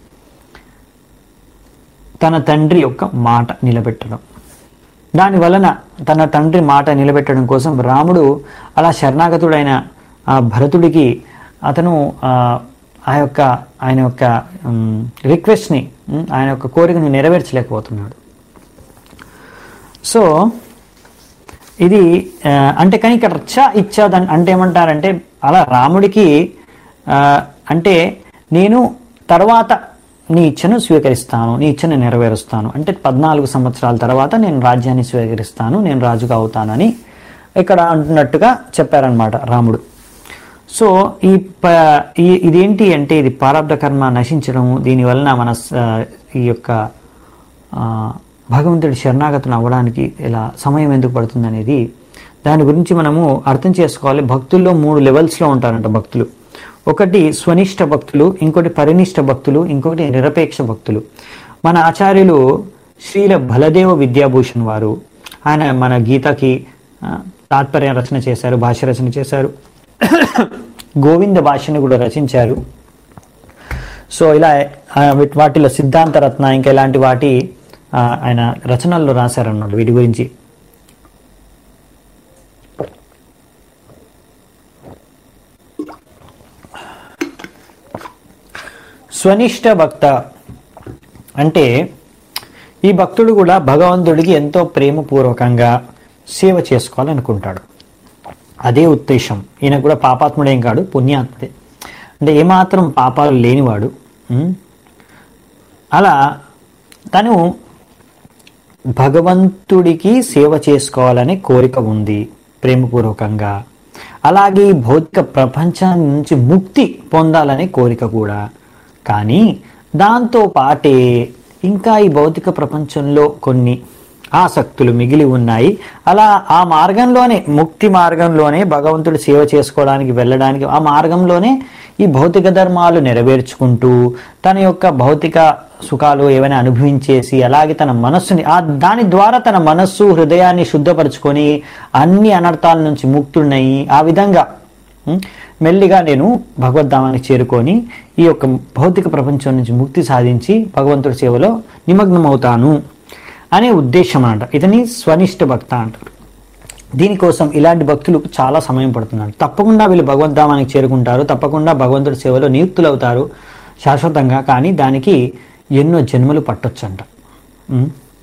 తన తండ్రి యొక్క మాట నిలబెట్టడం దాని వలన తన తండ్రి మాట నిలబెట్టడం కోసం రాముడు అలా శరణాగతుడైన ఆ భరతుడికి అతను ఆ ఆ యొక్క ఆయన యొక్క ఉమ్, రిక్వెస్ట్ని ఉమ్, ఆయన యొక్క కోరికను నెరవేర్చలేకపోతున్నాడు సో ఇది ఆ, అంటే కానీ ఇక్కడ రచ్చ ఇచ్చాదని అంటే ఏమంటారంటే అలా రాముడికి ఆ, అంటే నేను తర్వాత నీ ఇచ్చను స్వీకరిస్తాను నీ ఇచ్చను నెరవేరుస్తాను అంటే పద్నాలుగు సంవత్సరాల తర్వాత నేను రాజ్యాన్ని స్వీకరిస్తాను నేను రాజుగా అవుతానని ఇక్కడ అంటున్నట్టుగా చెప్పారనమాట రాముడు సో ఈ ప ఈ ఇదేంటి అంటే ఇది ప్రారంధ కర్మ నశించడము దీనివలన మన స- ఈ యొక్క ఆ, భగవంతుడి శరణాగతులు అవ్వడానికి ఇలా సమయం ఎందుకు పడుతుంది అనేది దాని గురించి మనము అర్థం చేసుకోవాలి భక్తుల్లో మూడు లెవెల్స్లో ఉంటారంట భక్తులు ఒకటి స్వనిష్ట భక్తులు ఇంకోటి పరినిష్ట భక్తులు ఇంకొకటి నిరపేక్ష భక్తులు మన ఆచార్యులు శ్రీల బలదేవ విద్యాభూషణ్ వారు ఆయన మన గీతకి ఆ, తాత్పర్య రచన చేశారు భాష రచన చేశారు గోవింద భాషను కూడా రచించారు సో ఇలా ఆ, వీటి- వాటిలో సిద్ధాంత రత్న ఇంకా ఇలాంటి వాటి ఆ, ఆయన రచనల్లో రాశారన్నమాట వీటి గురించి స్వనిష్ట భక్త అంటే ఈ భక్తుడు కూడా భగవంతుడికి ఎంతో ప్రేమపూర్వకంగా సేవ చేసుకోవాలనుకుంటాడు అదే ఉద్దేశం ఈయన కూడా పాపాత్ముడేం కాడు పుణ్యాత్ముడే అంటే ఏమాత్రం పాపాలు లేనివాడు ఉం? అలా తను భగవంతుడికి సేవ చేసుకోవాలనే కోరిక ఉంది ప్రేమపూర్వకంగా అలాగే ఈ భౌతిక ప్రపంచం నుంచి ముక్తి పొందాలనే కోరిక కూడా కానీ దాంతో పాటే ఇంకా ఈ భౌతిక ప్రపంచంలో కొన్ని ఆసక్తులు మిగిలి ఉన్నాయి అలా ఆ మార్గంలోనే ముక్తి మార్గంలోనే భగవంతుడు సేవ చేసుకోవడానికి వెళ్ళడానికి ఆ మార్గంలోనే ఈ భౌతిక ధర్మాలు నెరవేర్చుకుంటూ తన యొక్క భౌతిక సుఖాలు ఏవైనా అనుభవించేసి అలాగే తన మనస్సుని ఆ దాని ద్వారా తన మనస్సు హృదయాన్ని శుద్ధపరచుకొని అన్ని అనర్థాల నుంచి ముక్తున్నయి ఆ విధంగా ఉం, మెల్లిగా నేను భగవద్ధామానికి చేరుకొని ఈ యొక్క భౌతిక ప్రపంచం నుంచి ముక్తి సాధించి భగవంతుడి సేవలో నిమగ్నమవుతాను అనే ఉద్దేశం అంట ఇతని స్వనిష్ట భక్త అంటారు దీనికోసం ఇలాంటి భక్తులకు చాలా సమయం పడుతున్నాడు తప్పకుండా వీళ్ళు భగవద్ధామానికి చేరుకుంటారు తప్పకుండా భగవంతుడి సేవలో నియుక్తులవుతారు శాశ్వతంగా కానీ దానికి ఎన్నో జన్మలు పట్టొచ్చంట ఉం?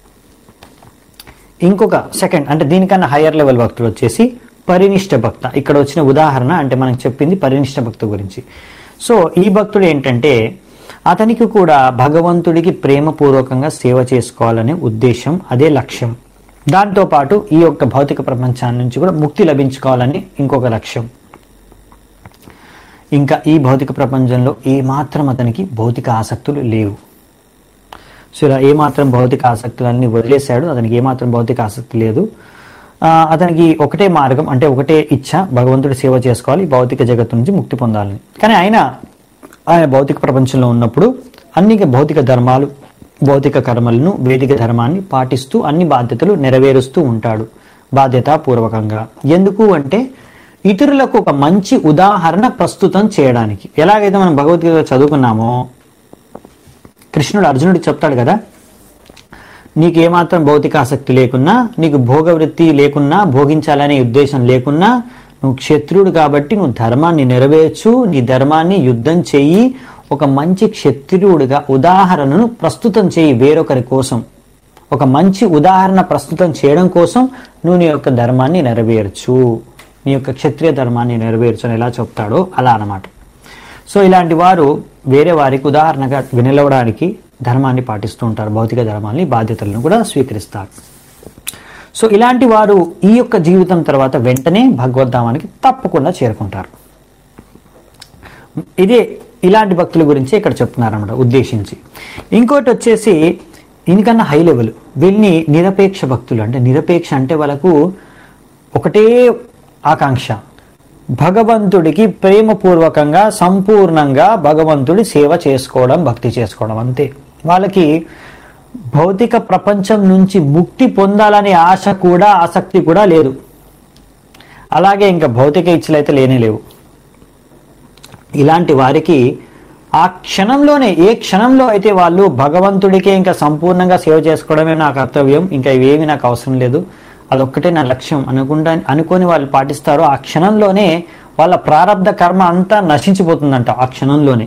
ఇంకొక సెకండ్ అంటే దీనికన్నా హయ్యర్ లెవెల్ భక్తుడు వచ్చేసి పరినిష్ట భక్త ఇక్కడ వచ్చిన ఉదాహరణ అంటే మనకు చెప్పింది పరినిష్ట భక్త గురించి సో ఈ భక్తుడు ఏంటంటే అతనికి కూడా భగవంతుడికి ప్రేమపూర్వకంగా సేవ చేసుకోవాలనే ఉద్దేశం అదే లక్ష్యం దాంతో పాటు ఈ యొక్క భౌతిక ప్రపంచాన్ని నుంచి కూడా ముక్తి లభించుకోవాలని ఇంకొక లక్ష్యం ఇంకా ఈ భౌతిక ప్రపంచంలో ఏమాత్రం అతనికి భౌతిక ఆసక్తులు లేవు సో ఇలా ఏమాత్రం భౌతిక ఆసక్తులన్నీ వదిలేశాడు అతనికి ఏమాత్రం భౌతిక ఆసక్తి లేదు ఆ, అతనికి ఒకటే మార్గం అంటే ఒకటే ఇచ్చ భగవంతుడి సేవ చేసుకోవాలి ఈ భౌతిక జగత్తు నుంచి ముక్తి పొందాలని కానీ ఆయన ఆయన భౌతిక ప్రపంచంలో ఉన్నప్పుడు అన్ని భౌతిక ధర్మాలు భౌతిక కర్మలను వేదిక ధర్మాన్ని పాటిస్తూ అన్ని బాధ్యతలు నెరవేరుస్తూ ఉంటాడు బాధ్యతాపూర్వకంగా ఎందుకు అంటే ఇతరులకు ఒక మంచి ఉదాహరణ ప్రస్తుతం చేయడానికి ఎలాగైతే మనం భగవద్గీత చదువుకున్నామో కృష్ణుడు అర్జునుడికి చెప్తాడు కదా నీకు ఏమాత్రం భౌతిక ఆసక్తి లేకున్నా నీకు భోగవృత్తి లేకున్నా భోగించాలనే ఉద్దేశం లేకున్నా నువ్వు క్షత్రుడు కాబట్టి నువ్వు ధర్మాన్ని నెరవేర్చు నీ ధర్మాన్ని యుద్ధం చెయ్యి ఒక మంచి క్షత్రియుడిగా ఉదాహరణను ప్రస్తుతం చేయి వేరొకరి కోసం ఒక మంచి ఉదాహరణ ప్రస్తుతం చేయడం కోసం నువ్వు నీ యొక్క ధర్మాన్ని నెరవేర్చు నీ యొక్క క్షత్రియ ధర్మాన్ని నెరవేర్చు అని ఎలా చెప్తాడో అలా అన్నమాట సో ఇలాంటి వారు వేరే వారికి ఉదాహరణగా వినిలవడానికి ధర్మాన్ని పాటిస్తూ ఉంటారు భౌతిక ధర్మాన్ని బాధ్యతలను కూడా స్వీకరిస్తారు సో ఇలాంటి వారు ఈ యొక్క జీవితం తర్వాత వెంటనే భగవద్ధామానికి తప్పకుండా చేరుకుంటారు ఇదే ఇలాంటి భక్తుల గురించి ఇక్కడ చెప్తున్నారన్నమాట ఉద్దేశించి ఇంకోటి వచ్చేసి ఇంకన్నా హై లెవెల్ వీళ్ళని నిరపేక్ష భక్తులు అంటే నిరపేక్ష అంటే వాళ్ళకు ఒకటే ఆకాంక్ష భగవంతుడికి ప్రేమపూర్వకంగా సంపూర్ణంగా భగవంతుడి సేవ చేసుకోవడం భక్తి చేసుకోవడం అంతే వాళ్ళకి భౌతిక ప్రపంచం నుంచి ముక్తి పొందాలనే ఆశ కూడా ఆసక్తి కూడా లేదు అలాగే ఇంకా భౌతిక ఇచ్చలు అయితే లేనే లేవు ఇలాంటి వారికి ఆ క్షణంలోనే ఏ క్షణంలో అయితే వాళ్ళు భగవంతుడికే ఇంకా సంపూర్ణంగా సేవ చేసుకోవడమే నా కర్తవ్యం ఇంకా ఇవేమి నాకు అవసరం లేదు అదొక్కటే నా లక్ష్యం అనుకుంటా అనుకొని వాళ్ళు పాటిస్తారో ఆ క్షణంలోనే వాళ్ళ ప్రారంధ కర్మ అంతా నశించిపోతుందంట ఆ క్షణంలోనే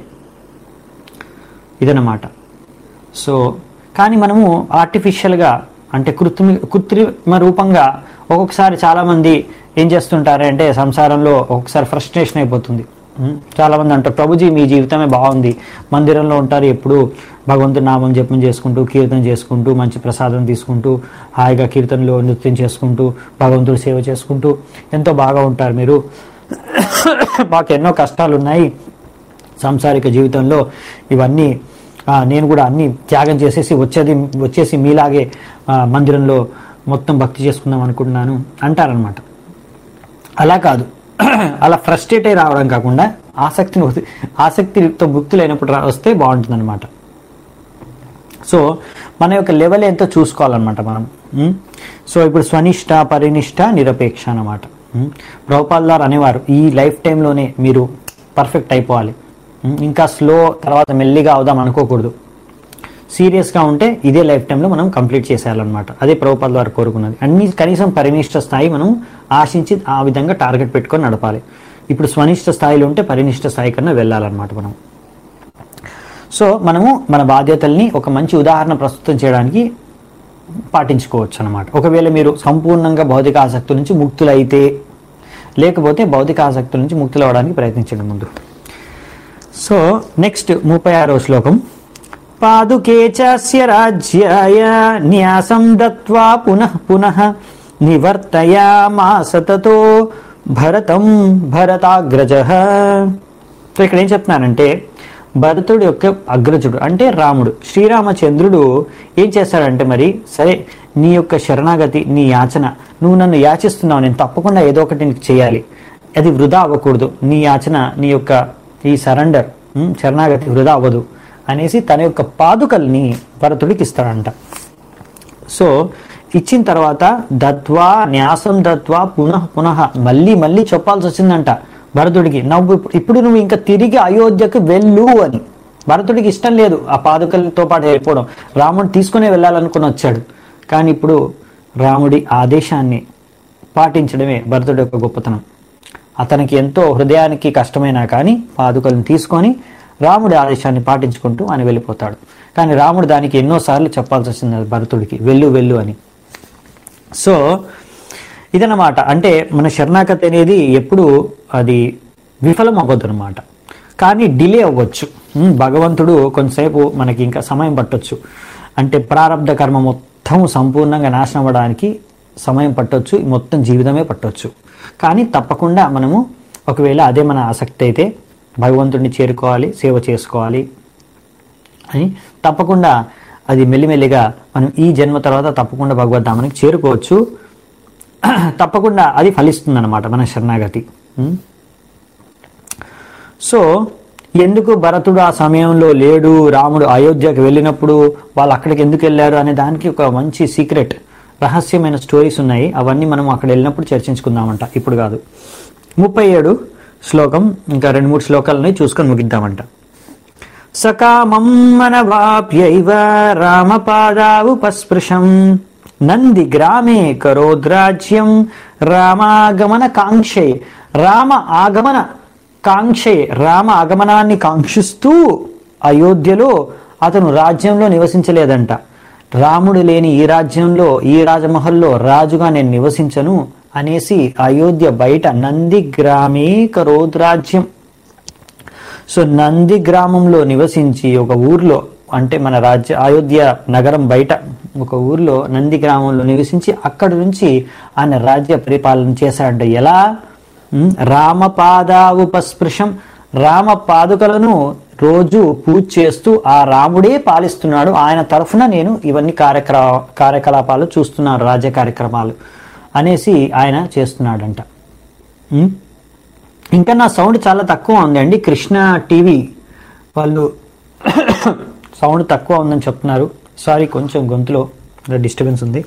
ఇదన్నమాట సో కానీ మనము ఆర్టిఫిషియల్గా అంటే కృత్రిమ కృత్రిమ రూపంగా ఒక్కొక్కసారి చాలామంది ఏం చేస్తుంటారంటే సంసారంలో ఒక్కొక్కసారి ఫ్రస్ట్రేషన్ అయిపోతుంది ఉం? చాలామంది అంటారు ప్రభుజీ మీ జీవితమే బాగుంది మందిరంలో ఉంటారు ఎప్పుడు భగవంతుడి నామం జపం చేసుకుంటూ కీర్తన చేసుకుంటూ మంచి ప్రసాదం తీసుకుంటూ హాయిగా కీర్తనలో నృత్యం చేసుకుంటూ భగవంతుడి సేవ చేసుకుంటూ ఎంతో బాగా ఉంటారు మీరు మాకు ఎన్నో కష్టాలు ఉన్నాయి సాంసారిక జీవితంలో ఇవన్నీ ఆ, నేను కూడా అన్ని త్యాగం చేసేసి వచ్చేది వచ్చేసి మీలాగే ఆ, మందిరంలో మొత్తం భక్తి చేసుకుందాం అనుకుంటున్నాను అంటారనమాట అలా కాదు అలా ఫ్రస్ట్రేట్ అయి రావడం కాకుండా ఆసక్తిని వదిలి- ఆసక్తితో భుక్తులైనప్పుడు రా వస్తే బాగుంటుంది అనమాట సో మన యొక్క లెవెల్ ఎంతో చూసుకోవాలన్నమాట మనం ఉం? సో ఇప్పుడు స్వనిష్ట పరినిష్ట నిరపేక్ష అన్నమాట ఉం? ప్రభుపాల్ గారు అనేవారు ఈ లైఫ్ టైంలోనే మీరు పర్ఫెక్ట్ అయిపోవాలి ఉం? ఇంకా స్లో తర్వాత మెల్లిగా అవుదాం అనుకోకూడదు సీరియస్గా ఉంటే ఇదే లైఫ్ టైంలో మనం కంప్లీట్ చేసేయాలన్నమాట అదే ప్రభుపాల్ వారు కోరుకున్నది అన్ని కనీసం పరినిష్ట స్థాయి మనం ఆశించి ఆ విధంగా టార్గెట్ పెట్టుకొని నడపాలి ఇప్పుడు స్వనిష్ట స్థాయిలో ఉంటే పరినిష్ట స్థాయి కన్నా వెళ్ళాలన్నమాట మనం సో మనము మన బాధ్యతల్ని ఒక మంచి ఉదాహరణ ప్రస్తుతం చేయడానికి పాటించుకోవచ్చు అనమాట ఒకవేళ మీరు సంపూర్ణంగా భౌతిక ఆసక్తుల నుంచి ముక్తులైతే లేకపోతే భౌతిక ఆసక్తుల నుంచి ముక్తులు అవడానికి ప్రయత్నించండి ముందు సో నెక్స్ట్ ముప్పై ఆరో శ్లోకం పాదుకే చాస్య రాజ్యాయ న్యాసం దత్వా పునః పునః నివర్తయామాస తతో భరతం భరతాగ్రజ సో ఇక్కడ ఏం చెప్తున్నానంటే భరతుడు యొక్క అగ్రజుడు అంటే రాముడు శ్రీరామచంద్రుడు ఏం చేస్తాడంటే మరి సరే నీ యొక్క శరణాగతి నీ యాచన నువ్వు నన్ను యాచిస్తున్నావు నేను తప్పకుండా ఏదో ఒకటి నీకు చేయాలి అది వృధా అవ్వకూడదు నీ యాచన నీ యొక్క ఈ సరెండర్ ఉమ్, శరణాగతి వృధా అవ్వదు అనేసి తన యొక్క పాదుకల్ని భరతుడికి ఇస్తాడంట సో ఇచ్చిన తర్వాత దత్వా న్యాసం దత్వా పునః పునః మళ్ళీ మళ్ళీ చెప్పాల్సి వచ్చిందంట భరతుడికి నవ్వు ఇప్పుడు నువ్వు ఇంకా తిరిగి అయోధ్యకు వెళ్ళు అని భరతుడికి ఇష్టం లేదు ఆ పాదుకలతో పాటు వెళ్ళిపోవడం రాముడు తీసుకునే వెళ్ళాలనుకుని వచ్చాడు కానీ ఇప్పుడు రాముడి ఆదేశాన్ని పాటించడమే భరతుడి యొక్క గొప్పతనం అతనికి ఎంతో హృదయానికి కష్టమైనా కానీ పాదుకలను తీసుకొని రాముడి ఆదేశాన్ని పాటించుకుంటూ ఆయన వెళ్ళిపోతాడు కానీ రాముడు దానికి ఎన్నోసార్లు చెప్పాల్సి వచ్చింది భరతుడికి వెళ్ళు వెళ్ళు అని సో ఇదన్నమాట అంటే మన శరణాగతి అనేది ఎప్పుడు అది విఫలం అవ్వద్దు అనమాట కానీ డిలే అవ్వచ్చు ఉమ్, భగవంతుడు కొంతసేపు మనకి ఇంకా సమయం పట్టొచ్చు అంటే ప్రారంధ కర్మ మొత్తం సంపూర్ణంగా నాశనం అవ్వడానికి సమయం పట్టొచ్చు మొత్తం జీవితమే పట్టొచ్చు కానీ తప్పకుండా మనము ఒకవేళ అదే మన ఆసక్తి అయితే భగవంతుడిని చేరుకోవాలి సేవ చేసుకోవాలి అని తప్పకుండా అది మెల్లిమెల్లిగా మనం ఈ జన్మ తర్వాత తప్పకుండా భగవద్ధామానికి చేరుకోవచ్చు తప్పకుండా అది ఫలిస్తుంది అనమాట మన శరణాగతి ఉం? సో ఎందుకు భరతుడు ఆ సమయంలో లేడు రాముడు అయోధ్యకు వెళ్ళినప్పుడు వాళ్ళు అక్కడికి ఎందుకు వెళ్ళారు అనే దానికి ఒక మంచి సీక్రెట్ రహస్యమైన స్టోరీస్ ఉన్నాయి అవన్నీ మనం అక్కడ వెళ్ళినప్పుడు చర్చించుకుందామంట ఇప్పుడు కాదు ముప్పై ఏడు శ్లోకం ఇంకా రెండు మూడు శ్లోకాలని చూసుకొని ముగిద్దామంట సకామం మనవాప్యైవ రామపాదావుపస్పృశం నంది గ్రామే కరోద్రాజ్యం రామాగమన కాంక్షే రామ ఆగమన కాంక్షే రామ ఆగమనాన్ని కాంక్షిస్తూ అయోధ్యలో అతను రాజ్యంలో నివసించలేదంట రాముడు లేని ఈ రాజ్యంలో ఈ రాజమహల్లో రాజుగా నేను నివసించను అనేసి అయోధ్య బయట నంది గ్రామే కరోద్రాజ్యం సో నంది గ్రామంలో నివసించి ఒక ఊర్లో అంటే మన రాజ్య అయోధ్య నగరం బయట ఒక ఊర్లో నంది గ్రామంలో నివసించి అక్కడి నుంచి ఆయన రాజ్య పరిపాలన చేశాడంట ఎలా ఉమ్, రామపాదావుపస్పృశం రామ పాదుకలను రోజు పూజ చేస్తూ ఆ రాముడే పాలిస్తున్నాడు ఆయన తరఫున నేను ఇవన్నీ కార్యక్రమ కార్యకలాపాలు చూస్తున్నాను రాజ్య కార్యక్రమాలు అనేసి ఆయన చేస్తున్నాడంట ఉమ్. ఇంకా నా సౌండ్ చాలా తక్కువ ఉంది అండి కృష్ణ టీవీ వాళ్ళు సౌండ్ తక్కువ ఉందని చెప్తున్నారు సారీ కొంచెం గొంతులో డిస్టర్బెన్స్ ఉంది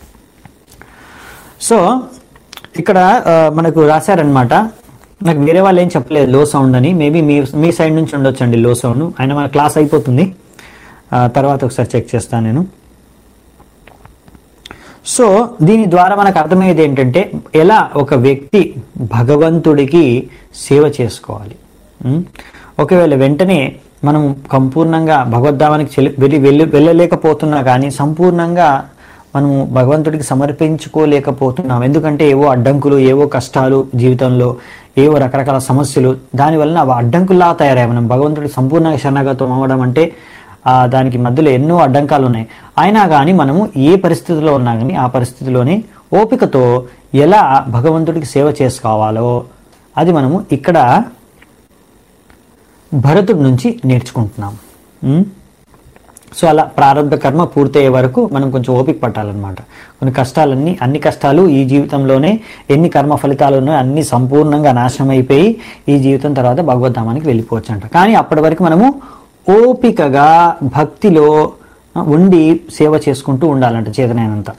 సో ఇక్కడ ఆ, మనకు రాశారనమాట నాకు వేరే వాళ్ళు ఏం చెప్పలేదు లో సౌండ్ అని మేబీ మీ మీ సైడ్ నుంచి ఉండొచ్చండి లో సౌండ్ అయినా మన క్లాస్ అయిపోతుంది ఆ, తర్వాత ఒకసారి చెక్ చేస్తాను నేను సో దీని ద్వారా మనకు అర్థమయ్యేది ఏంటంటే ఎలా ఒక వ్యక్తి భగవంతుడికి సేవ చేసుకోవాలి ఉం? ఒకవేళ వెంటనే మనం సంపూర్ణంగా భగవద్ధామానికి చెలి వెళ్ళి వెళ్ళి వెళ్ళలేకపోతున్నా కానీ సంపూర్ణంగా మనము భగవంతుడికి సమర్పించుకోలేకపోతున్నాం ఎందుకంటే ఏవో అడ్డంకులు ఏవో కష్టాలు జీవితంలో ఏవో రకరకాల సమస్యలు దానివల్ల అవి అడ్డంకుల్లా తయారయ్యాయి మనం భగవంతుడికి సంపూర్ణంగా శరణాగతం అవ్వడం అంటే ఆ దానికి మధ్యలో ఎన్నో అడ్డంకాలు ఉన్నాయి అయినా కానీ మనము ఏ పరిస్థితిలో ఉన్నా కానీ ఆ పరిస్థితిలోనే ఓపికతో ఎలా భగవంతుడికి సేవ చేసుకోవాలో అది మనము ఇక్కడ భరతుడి నుంచి నేర్చుకుంటున్నాం ఉం? సో అలా ప్రారంభ కర్మ పూర్తయ్యే వరకు మనం కొంచెం ఓపిక పట్టాలన్నమాట కొన్ని కష్టాలన్నీ అన్ని కష్టాలు ఈ జీవితంలోనే ఎన్ని కర్మ ఫలితాలు ఉన్నాయో అన్ని సంపూర్ణంగా నాశనం అయిపోయి ఈ జీవితం తర్వాత భగవద్ధామానికి వెళ్ళిపోవచ్చు అంట కానీ అప్పటి వరకు మనము ఓపికగా భక్తిలో ఆ, ఉండి సేవ చేసుకుంటూ ఉండాలంట చేతనైనంత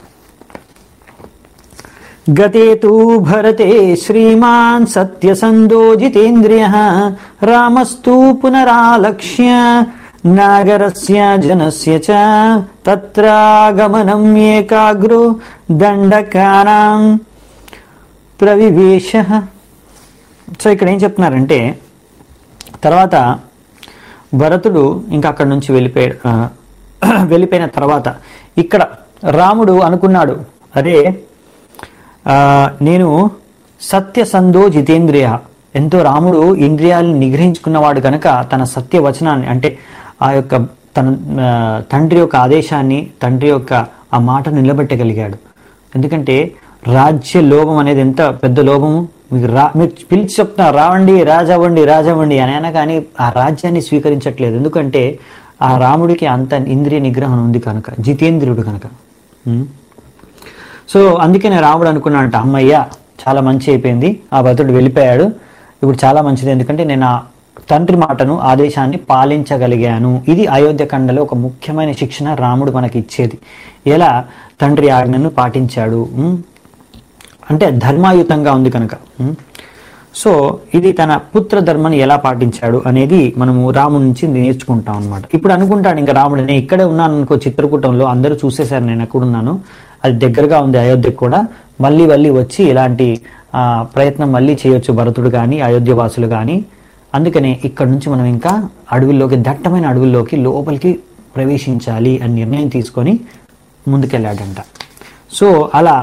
గతే తూ భరతే శ్రీమాన్ సత్యసందో జితేంద్రియ రామస్తు పునరాలక్ష్య నాగరస్య జనస్య చ తత్రాగమనం ఏకాగ్రో దండకానాం ప్రవివేశ సో ఇక్కడ ఏం చెప్తున్నారంటే తర్వాత భరతుడు ఇంకా అక్కడి నుంచి వెళ్ళిపోయాడు ఆ, వెళ్ళిపోయిన తర్వాత ఇక్కడ రాముడు అనుకున్నాడు అరే ఆ, నేను సత్యసందో జితేంద్రియ ఎంతో రాముడు ఇంద్రియాలను నిగ్రహించుకున్నవాడు కనుక తన సత్య వచనాన్ని అంటే ఆ యొక్క తన ఆ, తండ్రి యొక్క ఆదేశాన్ని తండ్రి యొక్క ఆ మాటను నిలబెట్టగలిగాడు ఎందుకంటే రాజ్య లోభం అనేది ఎంత పెద్ద లోభము మీకు రా మీరు పిలిచి చెప్తున్నా రావండి రాజవ్వండి రాజవ్వండి అని అయినా కానీ ఆ రాజ్యాన్ని స్వీకరించట్లేదు ఎందుకంటే ఆ రాముడికి అంత ఇంద్రియ నిగ్రహం ఉంది కనుక జితేంద్రియుడు కనుక ఉం? సో అందుకనే రాముడు అనుకున్నాడంట అమ్మయ్య చాలా మంచి అయిపోయింది ఆ భద్రుడు వెళ్ళిపోయాడు ఇప్పుడు చాలా మంచిది ఎందుకంటే నేను ఆ తండ్రి మాటను ఆదేశాన్ని పాలించగలిగాను ఇది అయోధ్య ఖండలో ఒక ముఖ్యమైన శిక్షణ రాముడు మనకి ఇచ్చేది ఎలా తండ్రి ఆజ్ఞను పాటించాడు ఉం? అంటే ధర్మాయుతంగా ఉంది కనుక ఉం? సో ఇది తన పుత్ర ధర్మాన్ని ఎలా పాటించాడు అనేది మనము రాముడి నుంచి నేర్చుకుంటాం అనమాట ఇప్పుడు అనుకుంటాడు ఇంకా రాముడు నేను ఇక్కడే ఉన్నాను అనుకో చిత్రకూటంలో అందరూ చూసేశారు నేను ఎక్కడున్నాను అది దగ్గరగా ఉంది అయోధ్యకు కూడా మళ్ళీ మళ్ళీ వచ్చి ఇలాంటి ఆ, ప్రయత్నం మళ్ళీ చేయొచ్చు భరతుడు కానీ అయోధ్య వాసులు కానీ అందుకనే ఇక్కడ నుంచి మనం ఇంకా అడవుల్లోకి దట్టమైన అడవుల్లోకి లోపలికి ప్రవేశించాలి అని నిర్ణయం తీసుకొని ముందుకెళ్ళాడంట సో అలా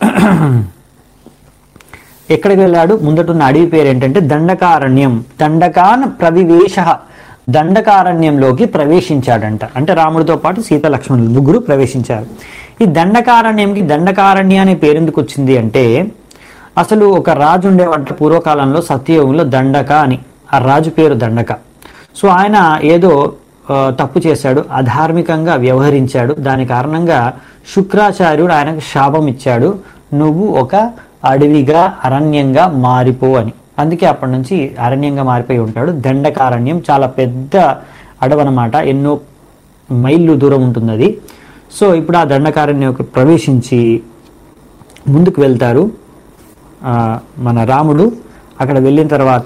ఎక్కడికి వెళ్ళాడు ముందటున్న అడవి పేరు ఏంటంటే దండకారణ్యం దండకాన్ ప్రవివేశ దండకారణ్యంలోకి ప్రవేశించాడంట అంటే రాముడితో పాటు సీత లక్ష్మణులు ముగ్గురు ప్రవేశించారు ఈ దండకారణ్యంకి దండకారణ్య అనే పేరు ఎందుకు వచ్చింది అంటే అసలు ఒక రాజు ఉండేవాట పూర్వకాలంలో సత్యయుగంలో దండక అని ఆ రాజు పేరు దండక సో ఆయన ఏదో ఆ, తప్పు చేశాడు అధార్మికంగా వ్యవహరించాడు దాని కారణంగా శుక్రాచార్యుడు ఆయనకు శాపం ఇచ్చాడు నువ్వు ఒక అడవిగా అరణ్యంగా మారిపో అని అందుకే అప్పటి నుంచి అరణ్యంగా మారిపోయి ఉంటాడు దండకారణ్యం చాలా పెద్ద అడవనమాట ఎన్నో మైళ్ళు దూరం ఉంటుంది అది సో ఇప్పుడు ఆ దండకారణ్యంకి ప్రవేశించి ముందుకు వెళ్తారు ఆ, మన రాముడు అక్కడ వెళ్ళిన తర్వాత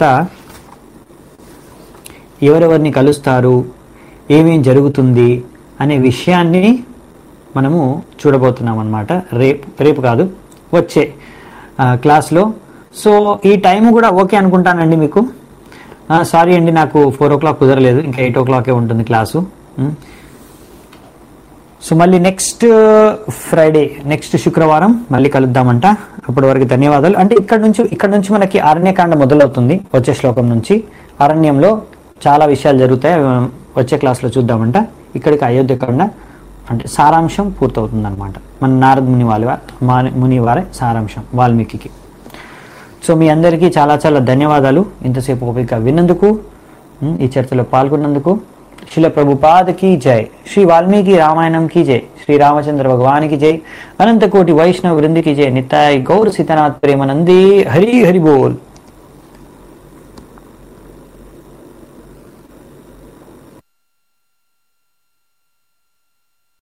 ఎవరెవరిని కలుస్తారు ఏమేం జరుగుతుంది అనే విషయాన్ని మనము చూడబోతున్నాం అనమాట రేపు రేపు కాదు వచ్చే ఆ, క్లాస్లో సో ఈ టైం కూడా ఓకే అనుకుంటానండి మీకు సారీ అండి నాకు ఫోర్ ఓ క్లాక్ కుదరలేదు ఇంకా ఎయిట్ ఓ క్లాకే ఉంటుంది క్లాసు ఉం. సో మళ్ళీ నెక్స్ట్ ఫ్రైడే నెక్స్ట్ శుక్రవారం మళ్ళీ కలుద్దామంట అప్పటి వరకు ధన్యవాదాలు అంటే ఇక్కడ నుంచి ఇక్కడ నుంచి మనకి అరణ్యకాండ మొదలవుతుంది వచ్చే శ్లోకం నుంచి అరణ్యంలో చాలా విషయాలు జరుగుతాయి అవి మనం వచ్చే క్లాస్లో చూద్దామంట ఇక్కడికి అయోధ్యకాండ అంటే సారాంశం పూర్తవుతుంది అనమాట మన నారద ముని వాళ్ళ మా- ముని వారే సారాంశం వాల్మీకి సో మీ అందరికీ చాలా చాలా ధన్యవాదాలు ఇంతసేపు ఓపిక విన్నందుకు ఉమ్, ఈ చర్చలో పాల్గొన్నందుకు శిల ప్రభుపాద की जय श्री वाल्मीकि रामायणम की जय श्री रामचंद्र भगवान की जय अनंत कोटि वैष्णव वृंद की जय निताय गौर सीतानाथ प्रेमानंदी हरि हरि बोल